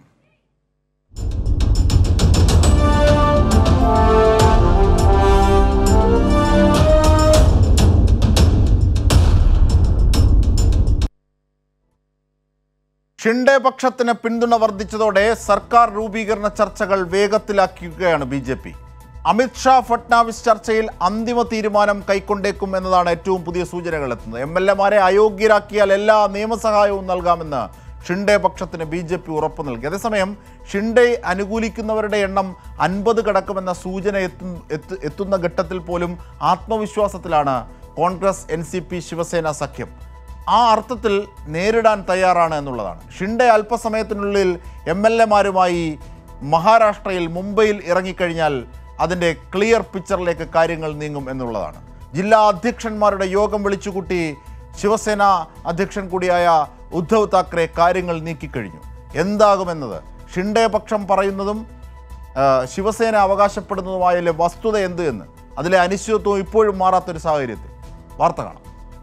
ഷിൻഡെ പക്ഷത്തിന് പിന്തുണ വർദ്ധിച്ചതോടെ സർക്കാർ രൂപീകരണ ചർച്ചകൾ വേഗത്തിലാക്കുകയാണ് B J P Amit Shah Fadnavis ചർച്ചയിൽ അന്തിമ തീരുമാനം കൈക്കൊണ്ടേക്കും എന്നതാണ് ഏറ്റവും പുതിയ സൂചനകൾ എത്തുന്നത് എം എൽ എമാരെ അയോഗ്യരാക്കിയാൽ എല്ലാ നിയമസഹായവും നൽകാമെന്ന് ഷിൻഡെ പക്ഷത്തിന് ബി ജെ പി ഉറപ്പ് നൽകി അതേസമയം ഷിൻഡെ അനുകൂലിക്കുന്നവരുടെ എണ്ണം അൻപത് കടക്കുമെന്ന സൂചന എത്തു എത്തു- എത്തുന്ന ഘട്ടത്തിൽ പോലും ആത്മവിശ്വാസത്തിലാണ് Congress N C P Shiv Sena സഖ്യം ആ അർത്ഥത്തിൽ നേരിടാൻ തയ്യാറാണ് എന്നുള്ളതാണ് ഷിൻഡെ അല്പസമയത്തിനുള്ളിൽ എം എൽ എമാരുമായി മഹാരാഷ്ട്രയിൽ മുംബൈയിൽ ഇറങ്ങിക്കഴിഞ്ഞാൽ അതിൻ്റെ ക്ലിയർ പിക്ചറിലേക്ക് കാര്യങ്ങൾ നീങ്ങും എന്നുള്ളതാണ് ജില്ലാ അധ്യക്ഷന്മാരുടെ യോഗം വിളിച്ചുകൂട്ടി ശിവസേന അധ്യക്ഷൻ കൂടിയായ ഉദ്ധവ് താക്കറെ കാര്യങ്ങൾ നീക്കിക്കഴിഞ്ഞു എന്താകുമെന്നത് ഷിൻഡെ പക്ഷം പറയുന്നതും ആ, ശിവസേന അവകാശപ്പെടുന്നതുമായാലെ വസ്തുത എന്ത് എന്ന് അതിലെ അനിശ്ചിതത്വം ഇപ്പോഴും മാറാത്തൊരു സാഹചര്യത്തിൽ വാർത്ത കാണാം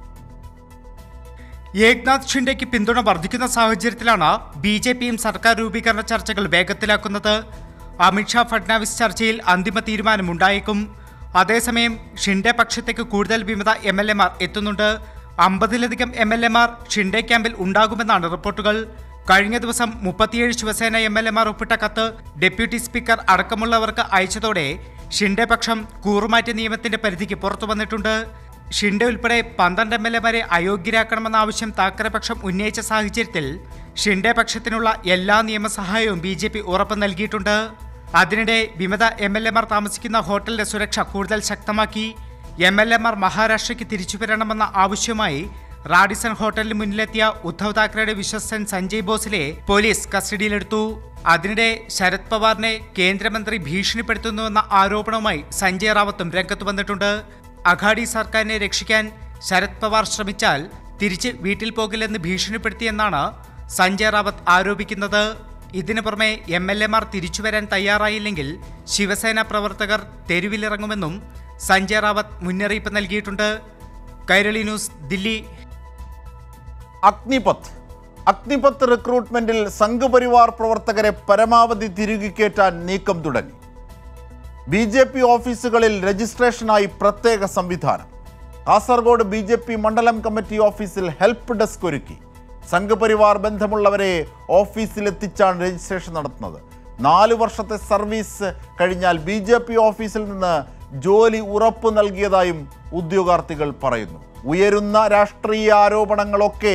ഏക്നാഥ് ഷിൻഡെക്ക് പിന്തുണ വർദ്ധിക്കുന്ന സാഹചര്യത്തിലാണ് ബി ജെ പിയും സർക്കാർ രൂപീകരണ ചർച്ചകൾ വേഗത്തിലാക്കുന്നത് അമിത്ഷാ ഫഡ്നാവിസ് ചർച്ചയിൽ അന്തിമ തീരുമാനമുണ്ടായേക്കും അതേസമയം ഷിൻഡെ പക്ഷത്തേക്ക് കൂടുതൽ വിമത എം എൽ എമാർ എത്തുന്നുണ്ട് അമ്പതിലധികം എം എൽ എമാർ ഷിൻഡെ ക്യാമ്പിൽ ഉണ്ടാകുമെന്നാണ് റിപ്പോർട്ടുകൾ കഴിഞ്ഞ ദിവസം മുപ്പത്തിയേഴ് ശിവസേന എം എൽ എമാർ ഒപ്പിട്ട കത്ത് ഡെപ്യൂട്ടി സ്പീക്കർ അടക്കമുള്ളവർക്ക് അയച്ചതോടെ ഷിൻഡെ പക്ഷം കൂറുമാറ്റ നിയമത്തിന്റെ പരിധിക്ക് പുറത്തു വന്നിട്ടുണ്ട് ഷിൻഡെ ഉൾപ്പെടെ പന്ത്രണ്ട് എം എൽ എമാരെ അയോഗ്യരാക്കണമെന്ന ആവശ്യം താക്കറെ പക്ഷം ഉന്നയിച്ച സാഹചര്യത്തിൽ ഷിൻഡെ പക്ഷത്തിനുള്ള എല്ലാ നിയമസഹായവും ബി ജെ പി ഉറപ്പ് നൽകിയിട്ടുണ്ട് അതിനിടെ വിമത എം എൽ എമാർ താമസിക്കുന്ന ഹോട്ടലിന്റെ സുരക്ഷ കൂടുതൽ ശക്തമാക്കി എം എൽ എമാർ മഹാരാഷ്ട്രയ്ക്ക് തിരിച്ചു വരണമെന്ന ആവശ്യവുമായി റാഡിസൺ ഹോട്ടലിന് മുന്നിലെത്തിയ ഉദ്ധവ് താക്കറെയുടെ വിശ്വസ്തൻ സഞ്ജയ് ബോസിലെ പോലീസ് കസ്റ്റഡിയിലെടുത്തു അതിനിടെ ശരത് പവാറിനെ കേന്ദ്രമന്ത്രി ഭീഷണിപ്പെടുത്തുന്നുവെന്ന ആരോപണവുമായി സഞ്ജയ് റാവത്തും രംഗത്ത് വന്നിട്ടുണ്ട് അഘാഡി സർക്കാരിനെ രക്ഷിക്കാൻ ശരത് പവാർ ശ്രമിച്ചാൽ തിരിച്ച് വീട്ടിൽ പോകില്ലെന്ന് ഭീഷണിപ്പെടുത്തിയെന്നാണ് സഞ്ജയ് റാവത്ത് ആരോപിക്കുന്നത് ഇതിനു പുറമെ എം എൽ എമാർ തിരിച്ചുവരാൻ തയ്യാറായില്ലെങ്കിൽ ശിവസേന പ്രവർത്തകർ തെരുവിലിറങ്ങുമെന്നും സഞ്ജയ് റാവത്ത് മുന്നറിയിപ്പ് നൽകിയിട്ടുണ്ട് കൈരളി ന്യൂസ് ദില്ലി അഗ്നിപത്ത് അഗ്നിപത്ത് റിക്രൂട്ട്മെന്റിൽ സംഘപരിവാർ പ്രവർത്തകരെ പരമാവധി തിരുകിക്കേറ്റാൻ നീക്കം തുടങ്ങി ബി ജെ പി ഓഫീസുകളിൽ രജിസ്ട്രേഷനായി പ്രത്യേക സംവിധാനം കാസർഗോഡ് ബി ജെ പി മണ്ഡലം കമ്മിറ്റി ഓഫീസിൽ ഹെൽപ്പ് ഡെസ്ക് ഒരുക്കി സംഘപരിവാർ ബന്ധമുള്ളവരെ ഓഫീസിലെത്തിച്ചാണ് രജിസ്ട്രേഷൻ നടത്തുന്നത് നാല് വർഷത്തെ സർവീസ് കഴിഞ്ഞാൽ ബി ജെ പി ഓഫീസിൽ നിന്ന് ജോലി ഉറപ്പ് നൽകിയതായും ഉദ്യോഗാർത്ഥികൾ പറയുന്നു ഉയരുന്ന രാഷ്ട്രീയ ആരോപണങ്ങളൊക്കെ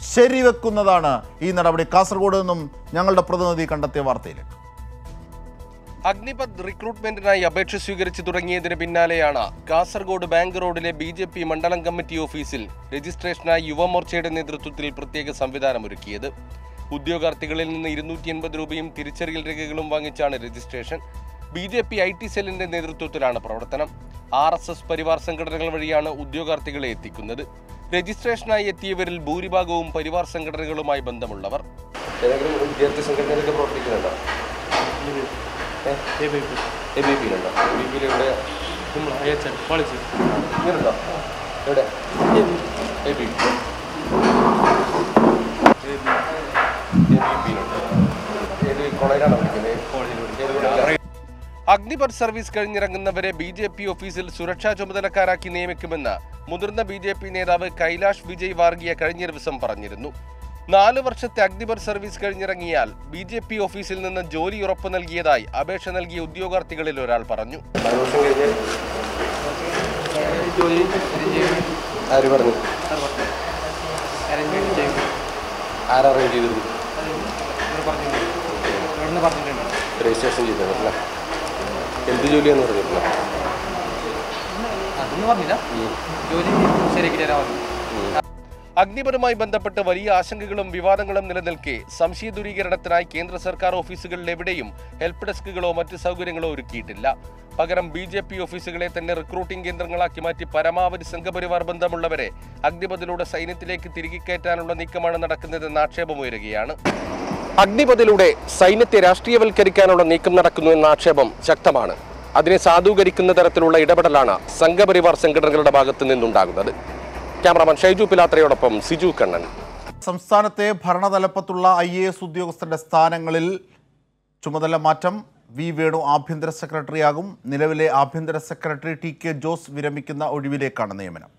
ശരിവെക്കുന്നതാണ് ഈ നടപടി കാസർഗോഡ് നിന്നും ഞങ്ങളുടെ പ്രതിനിധി കണ്ടെത്തിയ വാർത്തയിലേക്ക് അഗ്നിപത് റിക്രൂട്ട്മെന്റിനായി അപേക്ഷ സ്വീകരിച്ചു തുടങ്ങിയതിന് പിന്നാലെയാണ് കാസർഗോഡ് ബാങ്ക് റോഡിലെ ബി ജെ പി മണ്ഡലം കമ്മിറ്റി ഓഫീസിൽ രജിസ്ട്രേഷനായി യുവമോർച്ചയുടെ നേതൃത്വത്തിൽ പ്രത്യേക സംവിധാനമൊരുക്കിയത് ഉദ്യോഗാർത്ഥികളിൽ നിന്ന് ഇരുന്നൂറ്റി എൺപത് രൂപയും തിരിച്ചറിയൽ രേഖകളും വാങ്ങിച്ചാണ് registration B J P I T സെല്ലിന്റെ നേതൃത്വത്തിലാണ് പ്രവർത്തനം ആർ എസ് എസ് പരിവാർ സംഘടനകൾ വഴിയാണ് ഉദ്യോഗാർത്ഥികളെ എത്തിക്കുന്നത് രജിസ്ട്രേഷനായി എത്തിയവരിൽ ഭൂരിഭാഗവും പരിവാർ സംഘടനകളുമായി ബന്ധമുള്ളവർ ഏതെങ്കിലും വിദ്യാർത്ഥി സംഘടനയിലൊക്കെ പ്രവർത്തിക്കുന്നുണ്ടോ എ ബി പിയിലുണ്ടോ എ ബി പിയിൽ എവിടെ ഇങ്ങനെയുണ്ടോ എവിടെ A B P A B പിയിലുണ്ട് ഏത് കോളേജിലാണ് പഠിക്കുന്നത് അഗ്നിപത് സർവീസ് കഴിഞ്ഞിറങ്ങുന്നവരെ ബി ജെ പി ഓഫീസിൽ സുരക്ഷാ ചുമതലക്കാരാക്കി നിയമിക്കുമെന്ന് മുതിർന്ന ബി ജെ പി നേതാവ് കൈലാഷ് വിജയ് വാർഗിയ കഴിഞ്ഞ ദിവസം പറഞ്ഞിരുന്നു നാല് വർഷത്തെ അഗ്നിപത് സർവീസ് കഴിഞ്ഞിറങ്ങിയാൽ ബി ജെ പി ഓഫീസിൽ നിന്ന് ജോലി ഉറപ്പു നൽകിയതായി അപേക്ഷ നൽകിയ ഉദ്യോഗാർത്ഥികളിൽ ഒരാൾ പറഞ്ഞു ആര് പറഞ്ഞു ആരാ അറേഞ്ച് ചെയ്തിരുന്നു രജിസ്ട്രേഷൻ ചെയ്തതല്ല എന്ത് ജോലിയാന്ന് പറഞ്ഞിട്ടില്ല അതൊന്നും പറഞ്ഞില്ല ജോലി ശരിയാക്കി തരാൻ അഗ്നിപരമായി ബന്ധപ്പെട്ട് വലിയ ആശങ്കകളും വിവാദങ്ങളും നിലനിൽക്കെ സംശയ ദൂരീകരണത്തിനായി കേന്ദ്ര സർക്കാർ ഓഫീസുകളിൽ എവിടെയും ഹെൽപ്പ് ഡെസ്കുകളോ മറ്റ് സൗകര്യങ്ങളോ ഒരുക്കിയിട്ടില്ല പകരം ബി ജെ പി ഓഫീസുകളെ തന്നെ റിക്രൂട്ടിംഗ് കേന്ദ്രങ്ങളാക്കി മാറ്റി പരമാവധി സംഘപരിവാർ ബന്ധമുള്ളവരെ അഗ്നിപഥിലൂടെ സൈന്യത്തിലേക്ക് തിരികെ കയറ്റാനുള്ള നീക്കമാണ് നടക്കുന്നതെന്ന് ആക്ഷേപമുയരുകയാണ് അഗ്നിപഥിലൂടെ സൈന്യത്തെ രാഷ്ട്രീയവൽക്കരിക്കാനുള്ള നീക്കം നടക്കുന്നു എന്ന ആക്ഷേപം ശക്തമാണ് അതിനെ സാധൂകരിക്കുന്ന തരത്തിലുള്ള ഇടപെടലാണ് സംഘപരിവാർ സംഘടനകളുടെ ഭാഗത്തു നിന്നുണ്ടാകുന്നത് ക്യാമറാമാൻ ഷൈജു പിലാത്രയോടൊപ്പം സിജു കണ്ണൻ സംസ്ഥാനത്തെ ഭരണതലപ്പത്തുള്ള ഐ എ എസ് ഉദ്യോഗസ്ഥരുടെ സ്ഥാനങ്ങളിൽ ചുമതല മാറ്റം വി വേണു ആഭ്യന്തര സെക്രട്ടറിയാകും നിലവിലെ ആഭ്യന്തര സെക്രട്ടറി ടി കെ ജോസ് വിരമിക്കുന്ന ഒഴിവിലേക്കാണ് നിയമനം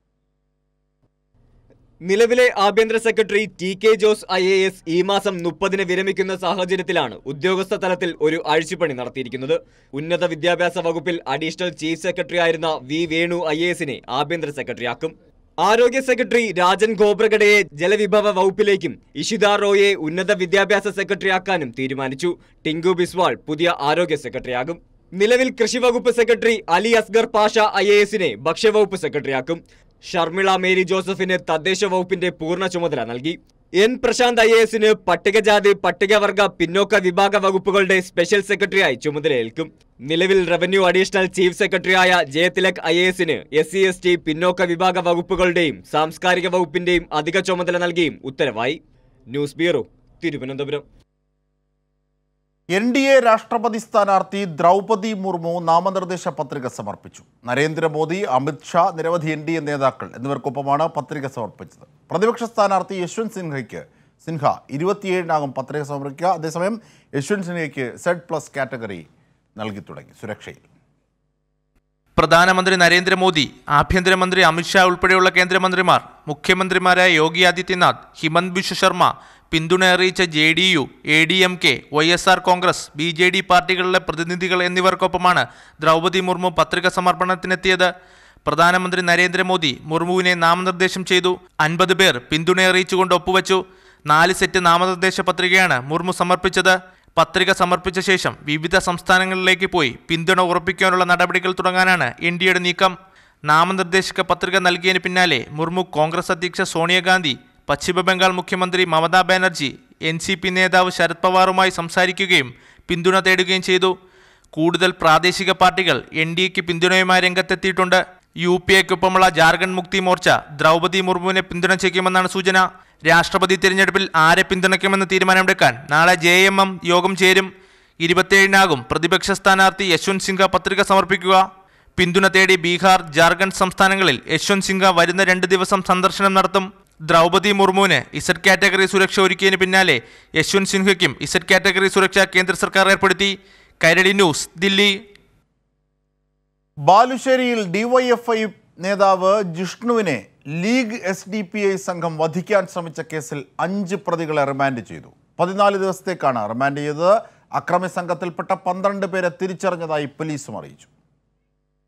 നിലവിലെ ആഭ്യന്തര secretary T K Jose I A S ഈ മാസം മുപ്പതിന് വിരമിക്കുന്ന സാഹചര്യത്തിലാണ് ഉദ്യോഗസ്ഥ തലത്തിൽ ഒരു അഴിച്ചുപണി നടത്തിയിരിക്കുന്നത് ഉന്നത വിദ്യാഭ്യാസ വകുപ്പിൽ അഡീഷണൽ ചീഫ് സെക്രട്ടറി ആയിരുന്ന വി വേണു ഐ എ എസിനെ ആഭ്യന്തര സെക്രട്ടറിയാക്കും ആരോഗ്യ സെക്രട്ടറി രാജൻ ഖോബ്രഗഡയെ ജലവിഭവ വകുപ്പിലേക്കും ഇഷിത റോയെ ഉന്നത വിദ്യാഭ്യാസ സെക്രട്ടറിയാക്കാനും തീരുമാനിച്ചു ടിങ്കു ബിസ്വാൾ പുതിയ ആരോഗ്യ സെക്രട്ടറിയാകും നിലവിൽ കൃഷി വകുപ്പ് secretary Ali Asghar Pasha I A എസിനെ ഭക്ഷ്യവകുപ്പ് സെക്രട്ടറിയാക്കും ഷർമിള മേരി ജോസഫിന് തദ്ദേശ വകുപ്പിന്റെ പൂർണ്ണ ചുമതല നൽകി എൻ പ്രശാന്ത് ഐ എസിന് പട്ടികജാതി പട്ടികവർഗ പിന്നോക്ക വിഭാഗ വകുപ്പുകളുടെ സ്പെഷ്യൽ സെക്രട്ടറിയായി ചുമതലയേൽക്കും നിലവിൽ റവന്യൂ അഡീഷണൽ ചീഫ് സെക്രട്ടറിയായ ജയതിലക് ഐ എസിന് എസ് സി എസ് ടി പിന്നോക്ക വിഭാഗ വകുപ്പുകളുടെയും സാംസ്കാരിക വകുപ്പിന്റെയും അധിക ചുമതല നൽകിയും ഉത്തരവായി news bureau Thiruvananthapuram N D A രാഷ്ട്രപതി സ്ഥാനാർത്ഥി ദ്രൗപതി മുർമു നാമനിർദ്ദേശ പത്രിക സമർപ്പിച്ചു നരേന്ദ്രമോദി അമിത് ഷാ നിരവധി എൻ ഡി എ നേതാക്കൾ എന്നിവർക്കൊപ്പമാണ് പത്രിക സമർപ്പിച്ചത് പ്രതിപക്ഷ സ്ഥാനാർത്ഥി യശ്വന്ത് സിൻഹയ്ക്ക് സിൻഹ ഇരുപത്തിയേഴിനാകും പത്രിക സമർപ്പിക്കുക അതേസമയം യശ്വന്ത് സിൻഹയ്ക്ക് സെഡ് പ്ലസ് കാറ്റഗറി നൽകി തുടങ്ങി സുരക്ഷയിൽ പ്രധാനമന്ത്രി നരേന്ദ്രമോദി ആഭ്യന്തരമന്ത്രി അമിത്ഷാ ഉൾപ്പെടെയുള്ള കേന്ദ്രമന്ത്രിമാർ മുഖ്യമന്ത്രിമാരായ യോഗി ആദിത്യനാഥ് ഹിമന്ത് ബിശ്വ ശർമ്മ പിന്തുണ അറിയിച്ച J D U A D M K Y S R Congress B J D പാർട്ടികളിലെ പ്രതിനിധികൾ എന്നിവർക്കൊപ്പമാണ് ദ്രൗപതി മുർമു പത്രിക സമർപ്പണത്തിനെത്തിയത് പ്രധാനമന്ത്രി നരേന്ദ്രമോദി മുർമുവിനെ നാമനിർദ്ദേശം ചെയ്തു അൻപത് പേർ പിന്തുണ അറിയിച്ചുകൊണ്ട് ഒപ്പുവച്ചു നാല് സെറ്റ് നാമനിർദ്ദേശ പത്രികയാണ് മുർമു സമർപ്പിച്ചത് പത്രിക സമർപ്പിച്ച ശേഷം വിവിധ സംസ്ഥാനങ്ങളിലേക്ക് പോയി പിന്തുണ ഉറപ്പിക്കാനുള്ള നടപടികൾ തുടങ്ങാനാണ് എൻ ഡിയുടെ നീക്കം നാമനിർദ്ദേശക പത്രിക നൽകിയതിന് പിന്നാലെ മുർമു കോൺഗ്രസ് അധ്യക്ഷ സോണിയാഗാന്ധി പശ്ചിമബംഗാൾ മുഖ്യമന്ത്രി Mamata Banerjee N C P നേതാവ് ശരത് പവാറുമായി സംസാരിക്കുകയും പിന്തുണ തേടുകയും ചെയ്തു കൂടുതൽ പ്രാദേശിക പാർട്ടികൾ എൻ ഡി എക്ക് പിന്തുണയുമായി രംഗത്തെത്തിയിട്ടുണ്ട് യു പി എക്കൊപ്പമുള്ള ജാർഖണ്ഡ് മുക്തി മോർച്ച ദ്രൗപതി മുർമുവിനെ പിന്തുണ ചെയ്യുമെന്നാണ് സൂചന രാഷ്ട്രപതി തിരഞ്ഞെടുപ്പിൽ ആരെ പിന്തുണയ്ക്കുമെന്ന് തീരുമാനമെടുക്കാൻ നാളെ ജെ എം എം യോഗം ചേരും ഇരുപത്തിയേഴിനാകും പ്രതിപക്ഷ സ്ഥാനാർത്ഥി യശ്വന്ത് സിൻഹ പത്രിക സമർപ്പിക്കുക പിന്തുണ തേടി ബീഹാർ ജാർഖണ്ഡ് സംസ്ഥാനങ്ങളിൽ യശ്വന്ത് സിൻഹ വരുന്ന രണ്ട് ദിവസം സന്ദർശനം നടത്തും ദ്രൗപതി മുർമുവിന് ഇസഡ് കാറ്റഗറി സുരക്ഷ ഒരുക്കിയതിന് പിന്നാലെ യശ്വന്ത് സിൻഹയ്ക്കും ഇസഡ് കാറ്റഗറി സുരക്ഷ കേന്ദ്ര സർക്കാർ ഏർപ്പെടുത്തി കൈരളി ന്യൂസ് ദില്ലി ബാലുശ്ശേരിയിൽ ഡിവൈഎഫ്ഐ നേതാവ് ജിഷ്ണുവിനെ League S D P I സംഘം വധിക്കാൻ ശ്രമിച്ച കേസിൽ അഞ്ച് പ്രതികളെ റിമാൻഡ് ചെയ്തു പതിനാല് ദിവസത്തേക്കാണ് റിമാൻഡ് ചെയ്തത് അക്രമി സംഘത്തിൽപ്പെട്ട പന്ത്രണ്ട് പേരെ തിരിച്ചറിഞ്ഞതായി പോലീസും അറിയിച്ചു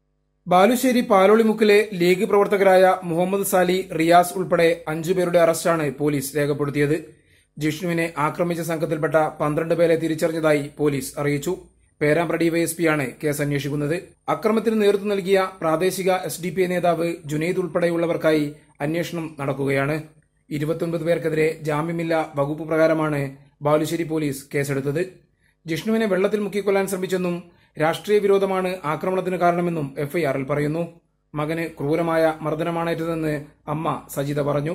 ബാലുശ്ശേരി പാലോളിമുക്കിലെ ലീഗ് പ്രവർത്തകരായ മുഹമ്മദ് സാലി റിയാസ് ഉൾപ്പെടെ അഞ്ചുപേരുടെ അറസ്റ്റാണ് പോലീസ് രേഖപ്പെടുത്തിയത് ജിഷ്ണുവിനെ ആക്രമിച്ച സംഘത്തിൽപ്പെട്ട പന്ത്രണ്ട് പേരെ തിരിച്ചറിഞ്ഞതായി പോലീസ് അറിയിച്ചു പേരാമ്പ്ര ഡിവൈഎസ്പിയാണ് കേസ് അന്വേഷിക്കുന്നത് അക്രമത്തിന് നേതൃത്വം നൽകിയ പ്രാദേശിക എസ് ഡി പി ഐ നേതാവ് ജുനൈദ് ഉൾപ്പെടെയുള്ളവർക്കായി അന്വേഷണം നടക്കുകയാണ് ഇരുപത്തൊൻപത് പേർക്കെതിരെ ജാമ്യമില്ല വകുപ്പ് പ്രകാരമാണ് ബാലുശ്ശേരി പോലീസ് കേസെടുത്തത് ജിഷ്ണുവിനെ വെള്ളത്തിൽ മുക്കിക്കൊല്ലാൻ ശ്രമിച്ചെന്നും രാഷ്ട്രീയ വിരോധമാണ് ആക്രമണത്തിന് കാരണമെന്നും എഫ്ഐആറിൽ പറയുന്നു മകന് ക്രൂരമായ മർദ്ദനമാണേറ്റതെന്ന് അമ്മ സജിത പറഞ്ഞു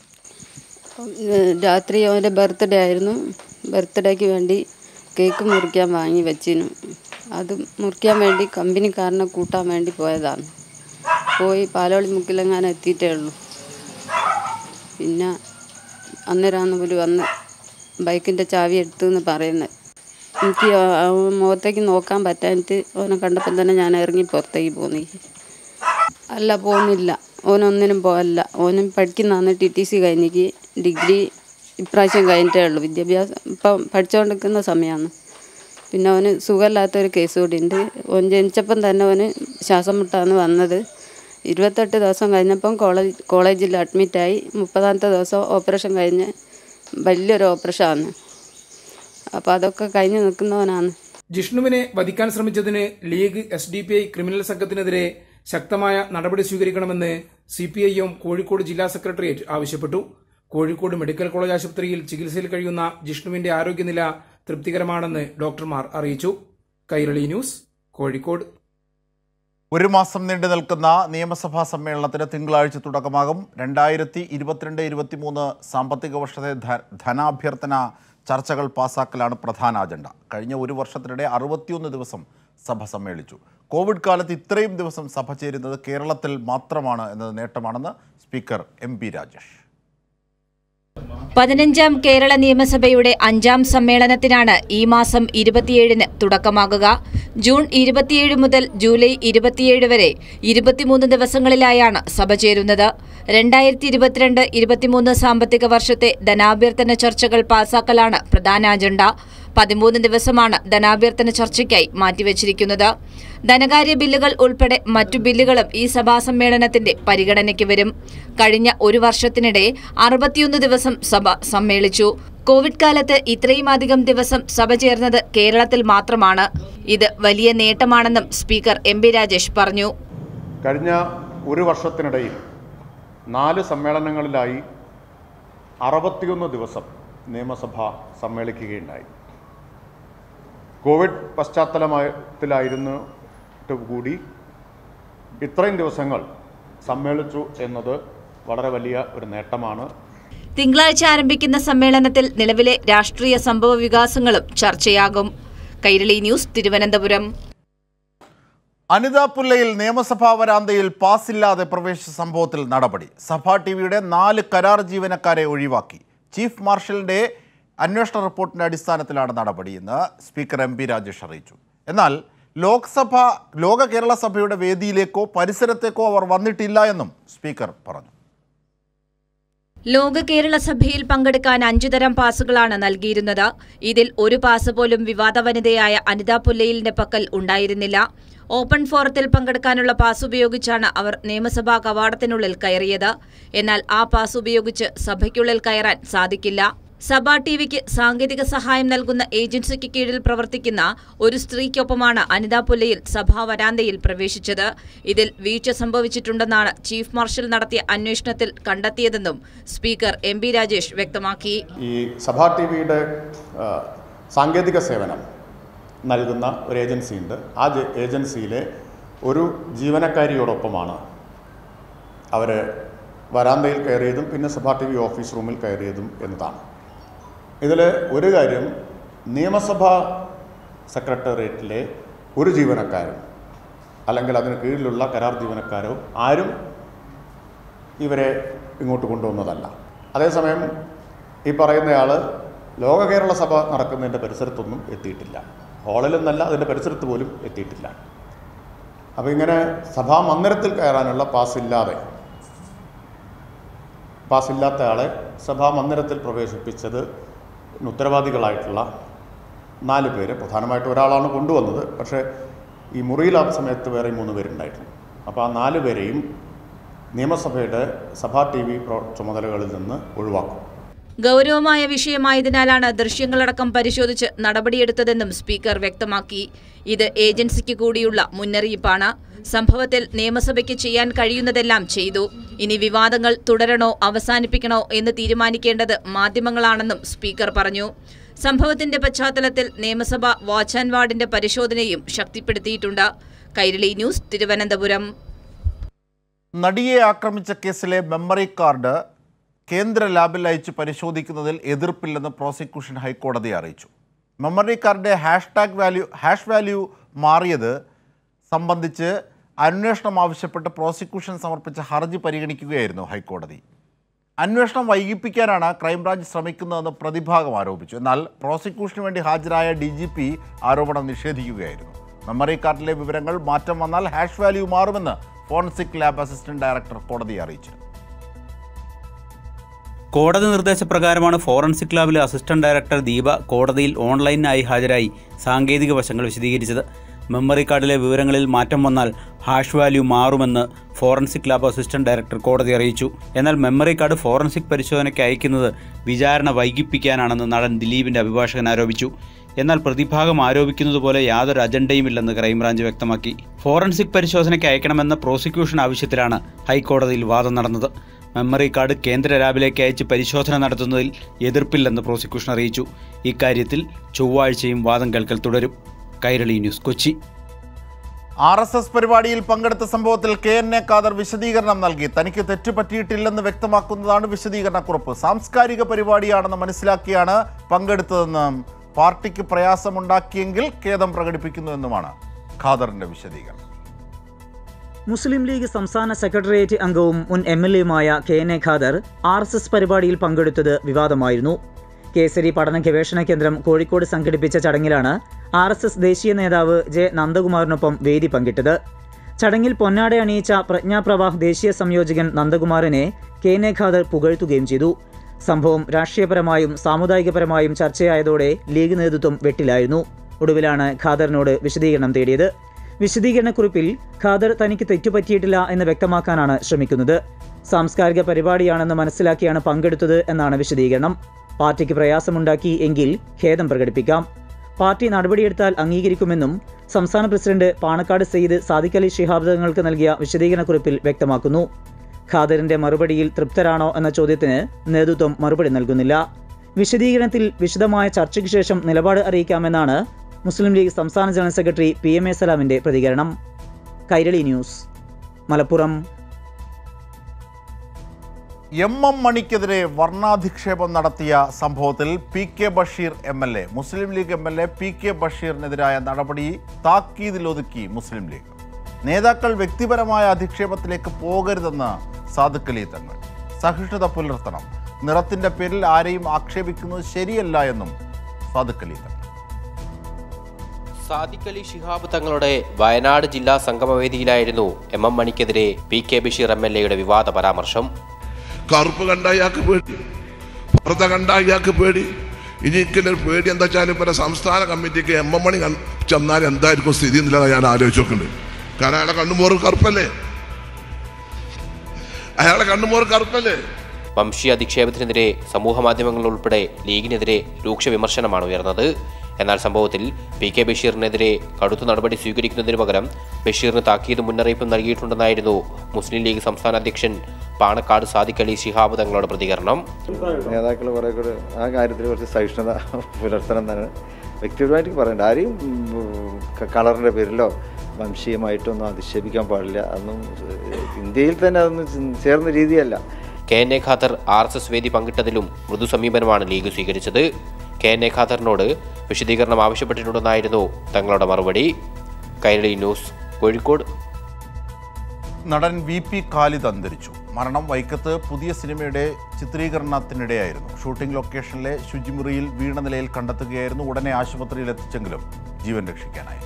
ഇന്ന് രാത്രി അവൻ്റെ ബർത്ത്ഡേ ആയിരുന്നു ബർത്ത്ഡേക്ക് വേണ്ടി കേക്ക് മുറിക്കാൻ വാങ്ങി വെച്ചിരുന്നു അത് മുറിക്കാൻ വേണ്ടി കമ്പനിക്കാരനെ കൂട്ടാൻ വേണ്ടി പോയതാണ് പോയി പാലോളി മുക്കിലെങ്ങാനും എത്തിയിട്ടേ ഉള്ളൂ പിന്നെ അന്നേരമാണ് ഒരു വന്ന് ബൈക്കിൻ്റെ ചാവി എടുത്തു എന്ന് പറയുന്നത് എനിക്ക് ആ- ആ മുഖത്തേക്ക് നോക്കാൻ പറ്റാഞ്ഞിട്ട് അവനെ കണ്ടപ്പോൾ തന്നെ ഞാൻ ഇറങ്ങി പുറത്തേക്ക് പോന്നി അല്ല പോകുന്നില്ല ഓനൊന്നിനും പോകല്ല ഓനും പഠിക്കുന്നതാണ് ടി ടി സി കഴിഞ്ഞിക്ക് ഡിഗ്രി ഇപ്രാവശ്യം കഴിഞ്ഞിട്ടേ ഉള്ളൂ വിദ്യാഭ്യാസം ഇപ്പം പഠിച്ചുകൊണ്ടിരിക്കുന്ന സമയമാണ് പിന്നെ അവന് സുഖമില്ലാത്തൊരു കേസ് കൂടി ഉണ്ട് ഓൻ ജനിച്ചപ്പം തന്നെ അവന് ശ്വാസം മുട്ടാണ് വന്നത് ഇരുപത്തെട്ട് ദിവസം കഴിഞ്ഞപ്പം കോളേജ് കോളേജിൽ അഡ്മിറ്റായി മുപ്പതാമത്തെ ദിവസം ഓപ്പറേഷൻ കഴിഞ്ഞ് വലിയൊരു ഓപ്പറേഷനാണ് അപ്പോൾ അതൊക്കെ കഴിഞ്ഞ് നിൽക്കുന്നവനാണ് ജിഷ്ണുവിനെ വധിക്കാൻ ശ്രമിച്ചതിന് League S D P I criminal സംഘത്തിനെതിരെ ശക്തമായ നടപടി സ്വീകരിക്കണമെന്ന് C P I M Kozhikode ജില്ലാ സെക്രട്ടേറിയറ്റ് ആവശ്യപ്പെട്ടു കോഴിക്കോട് മെഡിക്കൽ കോളേജ് ആശുപത്രിയിൽ ചികിത്സയിൽ കഴിയുന്ന ജിഷ്ണുവിന്റെ ആരോഗ്യനില തൃപ്തികരമാണെന്ന് ഡോക്ടർമാർ അറിയിച്ചു കൈരളി ന്യൂസ് കോഴിക്കോട് ഒരു മാസം നീണ്ടു നിൽക്കുന്ന നിയമസഭാ സമ്മേളനത്തിന് തിങ്കളാഴ്ച തുടക്കമാകും രണ്ടായിരത്തി ഇരുപത്തിരണ്ട് ഇരുപത്തിമൂന്ന് സാമ്പത്തിക വർഷത്തെ ധ- ധനാഭ്യർത്ഥന ചർച്ചകൾ പാസാക്കലാണ് പ്രധാന അജണ്ട കഴിഞ്ഞ ഒരു വർഷത്തിനിടെ അറുപത്തിയൊന്ന് ദിവസം സഭ സമ്മേളിച്ചു കോവിഡ് കാലത്ത് ഇത്രയും ദിവസം സഭ ചേരുന്നത് കേരളത്തിൽ മാത്രമാണ് എന്നത് നേട്ടമാണെന്ന് സ്പീക്കർ എം പി രാജേഷ് പതിനഞ്ചാം കേരള നിയമസഭയുടെ അഞ്ചാം സമ്മേളനത്തിനാണ് ഈ മാസം ഇരുപത്തിയേഴിന് തുടക്കമാകുക ജൂൺ ഇരുപത്തിയേഴ് മുതൽ ജൂലൈ ഇരുപത്തിയേഴ് വരെ ഇരുപത്തിമൂന്ന് ദിവസങ്ങളിലായാണ് സഭ ചേരുന്നത് രണ്ടായിരത്തി ഇരുപത്തിരണ്ട് ഇരുപത്തിമൂന്ന് സാമ്പത്തിക വർഷത്തെ ധനാഭ്യർത്ഥന ചർച്ചകൾ പാസാക്കലാണ് പ്രധാന അജണ്ട പതിമൂന്ന് ദിവസമാണ് ധനാഭ്യർത്ഥന ചർച്ചയ്ക്കായി മാറ്റിവച്ചിരിക്കുന്നത് ധനകാര്യ ബില്ലുകൾ ഉൾപ്പെടെ മറ്റു ബില്ലുകളും ഈ സഭാ സമ്മേളനത്തിന്റെ പരിഗണനയ്ക്ക് വരും കഴിഞ്ഞ ഒരു വർഷത്തിനിടെ അറുപത്തിയൊന്ന് ദിവസം സഭ സമ്മേളിച്ചു കോവിഡ് കാലത്ത് ഇത്രയും അധികം ദിവസം സഭ ചേർന്നത് കേരളത്തിൽ മാത്രമാണ് ഇത് വലിയ നേട്ടമാണെന്നും സ്പീക്കർ എം പി രാജേഷ് പറഞ്ഞു കഴിഞ്ഞ ഒരു വർഷത്തിനിടയിൽ നാല് സമ്മേളനങ്ങളിലായി അറുപത്തിയൊന്ന് ദിവസം നിയമസഭ സമ്മേളിക്കുകയുണ്ടായി കോവിഡ് പശ്ചാത്തലത്തിലായിരുന്നു കൂടി ഇത്രയും ദിവസങ്ങൾ സമ്മേളിച്ചു എന്നത് വളരെ വലിയ ഒരു നേട്ടമാണ് തിങ്കളാഴ്ച ആരംഭിക്കുന്ന സമ്മേളനത്തിൽ നിലവിലെ രാഷ്ട്രീയ സംഭവ വികാസങ്ങളും ചർച്ചയാകും കൈരളി ന്യൂസ് തിരുവനന്തപുരം അനിത പുല്ലയിൽ നിയമസഭാ വരാന്തയിൽ പാസില്ലാതെ പ്രവേശിച്ച സംഭവത്തിൽ നടപടി സഭാ ടി വിയുടെ നാല് കരാർ ജീവനക്കാരെ ഒഴിവാക്കി ചീഫ് മാർഷലിന്റെ അന്വേഷണ റിപ്പോർട്ടിന്റെ അടിസ്ഥാനത്തിലാണ് നടപടി എന്ന് സ്പീക്കർ എം പി രാജേഷ് അറിയിച്ചു എന്നാൽ ലോക്സഭ ലോക കേരള സഭയുടെ വേദിയിലേക്കോ പരിസരത്തേക്കോ അവർ വന്നിട്ടില്ല എന്നും സ്പീക്കർ പറഞ്ഞു ലോക കേരള സഭയിൽ പങ്കെടുക്കാൻ അഞ്ചു തരം പാസുകളാണ് നൽകിയിരുന്നത് ഇതിൽ ഒരു പാസ് പോലും വിവാദ വനിതയായ അനിത പുല്ലയിലിന്റെ പക്കൽ ഉണ്ടായിരുന്നില്ല ഓപ്പൺ ഫോറത്തിൽ പങ്കെടുക്കാനുള്ള പാസ് ഉപയോഗിച്ചാണ് അവർ നിയമസഭാ കവാടത്തിനുള്ളിൽ കയറിയത് എന്നാൽ ആ പാസ് ഉപയോഗിച്ച് സഭയ്ക്കുള്ളിൽ കയറാൻ സാധിക്കില്ല സഭാ ടിവിക്ക് സാങ്കേതിക സഹായം നൽകുന്ന ഏജൻസിക്ക് കീഴിൽ പ്രവർത്തിക്കുന്ന ഒരു സ്ത്രീക്കൊപ്പമാണ് അനിത പുല്ലയിൽ സഭാ വരാന്തയിൽ പ്രവേശിച്ചത് ഇതിൽ വീഴ്ച സംഭവിച്ചിട്ടുണ്ടെന്നാണ് ചീഫ് മാർഷൽ നടത്തിയ അന്വേഷണത്തിൽ കണ്ടെത്തിയതെന്നും സ്പീക്കർ എം പി രാജേഷ് വ്യക്തമാക്കി ഈ സഭാ ടി വിയുടെ സാങ്കേതിക സേവനം നൽകുന്ന ഒരു ഏജൻസിയുണ്ട് ആ ജെ- ഏജൻസിയിലെ ഒരു ജീവനക്കാരിയോടൊപ്പമാണ് അവർ വരാന്തയിൽ കയറിയതും പിന്നെ സഭാ ടി വി ഓഫീസ് റൂമിൽ കയറിയതും എന്നതാണ് ഇതിൽ ഒരു കാര്യം നിയമസഭാ സെക്രട്ടേറിയറ്റിലെ ഒരു ജീവനക്കാരൻ അല്ലെങ്കിൽ അതിന് കീഴിലുള്ള കരാർ ജീവനക്കാരോ ആരും ഇവരെ ഇങ്ങോട്ട് കൊണ്ടുവന്നതല്ല അതേസമയം ഈ പറയുന്നയാൾ ലോക കേരള സഭ നടക്കുന്നതിൻ്റെ പരിസരത്തൊന്നും എത്തിയിട്ടില്ല ഹാളിലൊന്നല്ല അതിൻ്റെ പരിസരത്ത് പോലും എത്തിയിട്ടില്ല അപ്പോൾ ഇങ്ങനെ സഭാ മന്ദിരത്തിൽ കയറാനുള്ള പാസ് ഇല്ലാതെ പാസ്സില്ലാത്ത ആളെ സഭാ മന്ദിരത്തിൽ പ്രവേശിപ്പിച്ചത് ഉത്തരവാദികളായിട്ടുള്ള നാല് പേര് പ്രധാനമായിട്ട് ഒരാളാണ് കൊണ്ടുവന്നത് പക്ഷേ ഈ മുറിയിൽ ആ സമയത്ത് വേറെ മൂന്ന് പേരുണ്ടായിരുന്നു അപ്പോൾ ആ നാല് പേരെയും നിയമസഭയുടെ സഭാ ടി വി ചുമതലകളിൽ നിന്ന് ഒഴിവാക്കും ഗൗരവമായ വിഷയമായതിനാലാണ് ദൃശ്യങ്ങളടക്കം പരിശോധിച്ച് നടപടിയെടുത്തതെന്നും സ്പീക്കർ വ്യക്തമാക്കി ഇത് ഏജൻസിക്ക് കൂടിയുള്ള മുന്നറിയിപ്പാണ് സംഭവത്തിൽ നിയമസഭയ്ക്ക് ചെയ്യാൻ കഴിയുന്നതെല്ലാം ചെയ്തു ഇനി വിവാദങ്ങൾ തുടരണോ അവസാനിപ്പിക്കണോ എന്ന് തീരുമാനിക്കേണ്ടത് മാധ്യമങ്ങളാണെന്നും സ്പീക്കർ പറഞ്ഞു സംഭവത്തിന്റെ പശ്ചാത്തലത്തിൽ നിയമസഭ വാച്ച് ആൻഡ് വാർഡിന്റെ പരിശോധനയും ശക്തിപ്പെടുത്തിയിട്ടുണ്ട് കൈരളി ന്യൂസ് തിരുവനന്തപുരം നടിയെ ആക്രമിച്ച കേസിലെ മെമ്മറി കാർഡ് കേന്ദ്ര ലാബിൽ അയച്ച് പരിശോധിക്കുന്നതിൽ എതിർപ്പില്ലെന്ന് പ്രോസിക്യൂഷൻ ഹൈക്കോടതിയെ അറിയിച്ചു മെമ്മറി കാർഡിൻ്റെ ഹാഷ്ടാഗ് വാല്യൂ ഹാഷ് വാല്യൂ മാറിയത് സംബന്ധിച്ച് അന്വേഷണം ആവശ്യപ്പെട്ട് പ്രോസിക്യൂഷൻ സമർപ്പിച്ച ഹർജി പരിഗണിക്കുകയായിരുന്നു ഹൈക്കോടതി അന്വേഷണം വൈകിപ്പിക്കാനാണ് ക്രൈംബ്രാഞ്ച് ശ്രമിക്കുന്നതെന്ന് പ്രതിഭാഗം ആരോപിച്ചു എന്നാൽ പ്രോസിക്യൂഷന് വേണ്ടി ഹാജരായ ഡി ജി പി ആരോപണം നിഷേധിക്കുകയായിരുന്നു മെമ്മറി കാർഡിലെ വിവരങ്ങൾ മാറ്റം വന്നാൽ ഹാഷ് വാല്യൂ മാറുമെന്ന് ഫോറൻസിക് ലാബ് അസിസ്റ്റന്റ് ഡയറക്ടർ കോടതിയെ അറിയിച്ചു കോടതി നിർദ്ദേശപ്രകാരമാണ് ഫോറൻസിക് ലാബിലെ അസിസ്റ്റന്റ് ഡയറക്ടർ ദീപ കോടതിയിൽ ഓൺലൈനായി ഹാജരായി സാങ്കേതിക വശങ്ങൾ വിശദീകരിച്ചത് മെമ്മറി കാർഡിലെ വിവരങ്ങളിൽ മാറ്റം വന്നാൽ ഹാഷ് വാല്യൂ മാറുമെന്ന് ഫോറൻസിക് ലാബ് അസിസ്റ്റന്റ് ഡയറക്ടർ കോടതി അറിയിച്ചു എന്നാൽ മെമ്മറി കാർഡ് ഫോറൻസിക് പരിശോധനയ്ക്ക് അയക്കുന്നത് വിചാരണ വൈകിപ്പിക്കാനാണെന്ന് നടൻ ദിലീപിന്റെ അഭിഭാഷകൻ ആരോപിച്ചു എന്നാൽ പ്രതിഭാഗം ആരോപിക്കുന്നത് പോലെ യാതൊരു അജണ്ടയുമില്ലെന്ന് ക്രൈംബ്രാഞ്ച് വ്യക്തമാക്കി ഫോറൻസിക് പരിശോധനയ്ക്ക് അയക്കണമെന്ന പ്രോസിക്യൂഷൻ ആവശ്യത്തിലാണ് ഹൈക്കോടതിയിൽ വാദം നടന്നത് മെമ്മറി കാർഡ് കേന്ദ്ര ലാബിലേക്ക് അയച്ച് പരിശോധന നടത്തുന്നതിൽ എതിർപ്പില്ലെന്ന് പ്രോസിക്യൂഷൻ അറിയിച്ചു ഇക്കാര്യത്തിൽ ചൊവ്വാഴ്ചയും വാദം കേൾക്കൽ തുടരും Kairali news Kochi R S S പരിപാടിയിൽ പങ്കെടുത്ത സംഭവത്തിൽ കെ എൻ എ ഖാദർ വിശദീകരണം നൽകി തനിക്ക് തെറ്റുപറ്റിയിട്ടില്ലെന്ന് വ്യക്തമാക്കുന്നതാണ് വിശദീകരണക്കുറിപ്പ് സാംസ്കാരിക പരിപാടിയാണെന്ന് മനസ്സിലാക്കിയാണ് പങ്കെടുത്തതെന്ന് പാർട്ടിക്ക് പ്രയാസമുണ്ടാക്കിയെങ്കിൽ ഖേദം പ്രകടിപ്പിക്കുന്നുവെന്നുമാണ് ഖാദറിന്റെ വിശദീകരണം മുസ്ലിം ലീഗ് സംസ്ഥാന സെക്രട്ടേറിയറ്റ് അംഗവും മുൻ എം എൽ എയുമായ K N A Khader R S S പരിപാടിയിൽ പങ്കെടുത്തത് വിവാദമായിരുന്നു കേസരി പഠന ഗവേഷണ കേന്ദ്രം കോഴിക്കോട് സംഘടിപ്പിച്ച ചടങ്ങിലാണ് ആർ എസ് എസ് ദേശീയ നേതാവ് ജെ നന്ദകുമാറിനൊപ്പം വേദി പങ്കിട്ടത് ചടങ്ങിൽ പൊന്നാട അണിയിച്ച പ്രജ്ഞാപ്രവാഹ് ദേശീയ സംയോജകൻ നന്ദകുമാറിനെ കെ എൻ എ ഖാദർ പുകഴ്ത്തുകയും ചെയ്തു സംഭവം രാഷ്ട്രീയപരമായും സാമുദായികപരമായും ചർച്ചയായതോടെ ലീഗ് നേതൃത്വം വെട്ടിലായിരുന്നു ഒടുവിലാണ് ഖാദറിനോട് വിശദീകരണം തേടിയത് വിശദീകരണക്കുറിപ്പിൽ ഖാദർ തനിക്ക് തെറ്റുപറ്റിയിട്ടില്ല എന്ന് വ്യക്തമാക്കാനാണ് ശ്രമിക്കുന്നത് സാംസ്കാരിക പരിപാടിയാണെന്ന് മനസ്സിലാക്കിയാണ് പങ്കെടുത്തത് എന്നാണ് വിശദീകരണം പാർട്ടിക്ക് പ്രയാസമുണ്ടാക്കി എങ്കിൽ ഖേദം പ്രകടിപ്പിക്കാം പാർട്ടി നടപടിയെടുത്താൽ അംഗീകരിക്കുമെന്നും സംസ്ഥാന പ്രസിഡന്റ് പാണക്കാട് സെയ്ദ് സാദിഖ് അലി ശിഹാബ് തങ്ങൾക്ക് നൽകിയ വിശദീകരണക്കുറിപ്പിൽ വ്യക്തമാക്കുന്നു ഖാദറിന്റെ മറുപടിയിൽ തൃപ്തരാണോ എന്ന ചോദ്യത്തിന് നേതൃത്വം മറുപടി നൽകുന്നില്ല വിശദീകരണത്തിൽ വിശദമായ ചർച്ചയ്ക്ക് ശേഷം നിലപാട് അറിയിക്കാമെന്നാണ് മുസ്ലിം ലീഗ് സംസ്ഥാന general secretary P M A സലാമിന്റെ പ്രതികരണം Kairali news Malappuram M M മണിക്കെതിരെ വർണ്ണാധിക്ഷേപം നടത്തിയ സംഭവത്തിൽ P K Basheer M L A Muslim League M L A P K ബഷീറിനെതിരായ നടപടി താക്കീതിലൊതുക്കി മുസ്ലിം ലീഗ് നേതാക്കൾ വ്യക്തിപരമായ അധിക്ഷേപത്തിലേക്ക് പോകരുതെന്ന് സാദുക്ക് അലി തങ്ങൾ സഹിഷ്ണുത പുലർത്തണം നിറത്തിന്റെ പേരിൽ ആരെയും ആക്ഷേപിക്കുന്നത് ശരിയല്ല എന്നും സാദുക്ക് അലി തങ്ങൾ സാദിഖ് അലി ശിഹാബ് തങ്ങളുടെ വയനാട് ജില്ലാ സംഗമവേദിയിലായിരുന്നു എം എം മണിക്കെതിരെ P K Basheer M L എയുടെ വിവാദ പരാമർശം കറുപ്പ് കണ്ട ഇയാൾക്ക് പേടി പുറത്തെ കണ്ട ഇയാൾക്ക് പേടി ഇനി എനിക്കൊരു പേടി എന്താ വെച്ചാൽ ഇപ്പം സംസ്ഥാന കമ്മിറ്റിക്ക് എം എം മണി കൺ- ചെന്നാൽ എന്തായിരിക്കും സ്ഥിതി എന്നുള്ളത് ഞാൻ ആലോചിച്ച് നോക്കുന്നുണ്ട് കാരണം അയാളെ കണ്ണുമോറ് കറുപ്പല്ലേ അയാളെ കണ്ണുമോറ് കറുപ്പല്ലേ വംശീയ അധിക്ഷേപത്തിനെതിരെ സമൂഹ മാധ്യമങ്ങൾ ഉൾപ്പെടെ ലീഗിനെതിരെ രൂക്ഷ വിമർശനമാണ് ഉയർന്നത് എന്നാൽ സംഭവത്തിൽ പി കെ ബഷീറിനെതിരെ കടുത്ത നടപടി സ്വീകരിക്കുന്നതിനു പകരം ബഷീറിന് താക്കീത് മുന്നറിയിപ്പും നൽകിയിട്ടുണ്ടെന്നായിരുന്നു മുസ്ലിം ലീഗ് സംസ്ഥാന അധ്യക്ഷൻ പാണക്കാട് സാദിഖ് അലി ശിഹാബ് തങ്ങളുടെ പ്രതികരണം നേതാക്കൾ കുറെ കൂടെ ആ കാര്യത്തിൽ കുറച്ച് സഹിഷ്ണുത പുലർത്തണം എന്നാണ് വ്യക്തിപരമായിട്ട് പറയണ്ട ആരെയും ഉം, ക- കളറിൻ്റെ പേരിലോ വംശീയമായിട്ടൊന്നും അധിക്ഷേപിക്കാൻ പാടില്ല അതൊന്നും ഏഹ്, ഇന്ത്യയിൽ തന്നെ അതൊന്നും ചെ- ചേർന്ന രീതിയല്ല K N A Khader R S S വേദി പങ്കിട്ടതിലും മൃദു സമീപനമാണ് ലീഗ് സ്വീകരിച്ചത് കെ എൻ എ ഖാദറിനോട് വിശദീകരണം ആവശ്യപ്പെട്ടിട്ടുണ്ടെന്നായിരുന്നു തങ്ങളുടെ മറുപടി കൈരളി ന്യൂസ് കോഴിക്കോട് നടൻ വി പി ഖാലിദ് അന്തരിച്ചു മരണം വൈക്കത്ത് പുതിയ സിനിമയുടെ ചിത്രീകരണത്തിനിടെയായിരുന്നു ഷൂട്ടിംഗ് ലൊക്കേഷനിലെ ശുചിമുറിയിൽ വീണ നിലയിൽ കണ്ടെത്തുകയായിരുന്നു ഉടനെ ആശുപത്രിയിൽ എത്തിച്ചെങ്കിലും ജീവൻ രക്ഷിക്കാനായില്ല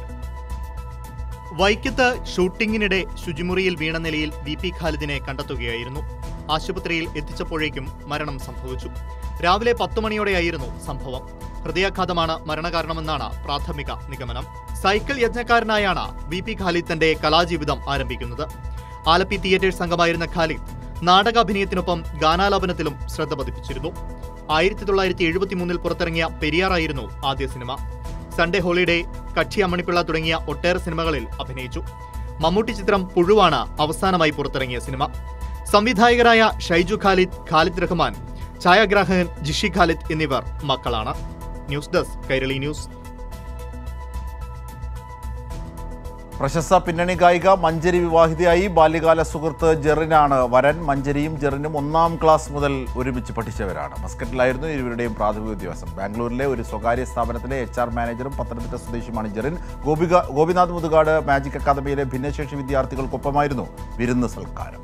വൈക്കത്ത് ഷൂട്ടിങ്ങിനിടെ ശുചിമുറിയിൽ വീണ നിലയിൽ വി പി ഖാലിദിനെ കണ്ടെത്തുകയായിരുന്നു ആശുപത്രിയിൽ എത്തിച്ചപ്പോഴേക്കും മരണം സംഭവിച്ചു രാവിലെ പത്തു മണിയോടെയായിരുന്നു സംഭവം ഹൃദയാഘാതമാണ് മരണകാരണമെന്നാണ് പ്രാഥമിക നിഗമനം സൈക്കിൾ യജ്ഞക്കാരനായാണ് വി പി ഖാലിദ് തന്റെ കലാജീവിതം ആരംഭിക്കുന്നത് ആലപ്പി തിയേറ്റേഴ്സ് അംഗമായിരുന്ന ഖാലിദ് നാടകാഭിനയത്തിനൊപ്പം ഗാനാലാപനത്തിലും ശ്രദ്ധ പതിപ്പിച്ചിരുന്നു ആയിരത്തി തൊള്ളായിരത്തി എഴുപത്തിമൂന്നിൽ പുറത്തിറങ്ങിയ പെരിയാറായിരുന്നു ആദ്യ സിനിമ സൺഡേ ഹോളിഡേ കക്ഷി അമ്മണിപ്പിള്ള തുടങ്ങിയ ഒട്ടേറെ സിനിമകളിൽ അഭിനയിച്ചു മമ്മൂട്ടി ചിത്രം പുഴുവാണ് അവസാനമായി പുറത്തിറങ്ങിയ സിനിമ സംവിധായകരായ ഷൈജു ഖാലിദ് ഖാലിദ് റഹ്മാൻ ഛായാഗ്രാഹകൻ ജിഷി ഖാലിദ് എന്നിവർ മക്കളാണ് ന്യൂസ് ഡെസ്ക് കൈരളി ന്യൂസ് പ്രശസ്ത പിന്നണി ഗായിക മഞ്ജരി വിവാഹിതയായി ബാല്യകാല സുഹൃത്ത് ജെറിനാണ് വരൻ മഞ്ജരിയും ജെറിനും ഒന്നാം ക്ലാസ് മുതൽ ഒരുമിച്ച് പഠിച്ചവരാണ് മസ്കറ്റിലായിരുന്നു ഇരുവരുടെയും പ്രാഥമിക വിദ്യാഭ്യാസം ബാംഗ്ലൂരിലെ ഒരു സ്വകാര്യ സ്ഥാപനത്തിലെ എച്ച് ആർ മാനേജറും പത്തനംതിട്ട സ്വദേശിയുമാണ് ജെറിൻ ഗോപിക ഗോപിനാഥ് മുതുകാട് മാജിക് അക്കാദമിയിലെ ഭിന്നശേഷി വിദ്യാർത്ഥികൾക്കൊപ്പമായിരുന്നു വിരുന്ന് സൽക്കാരം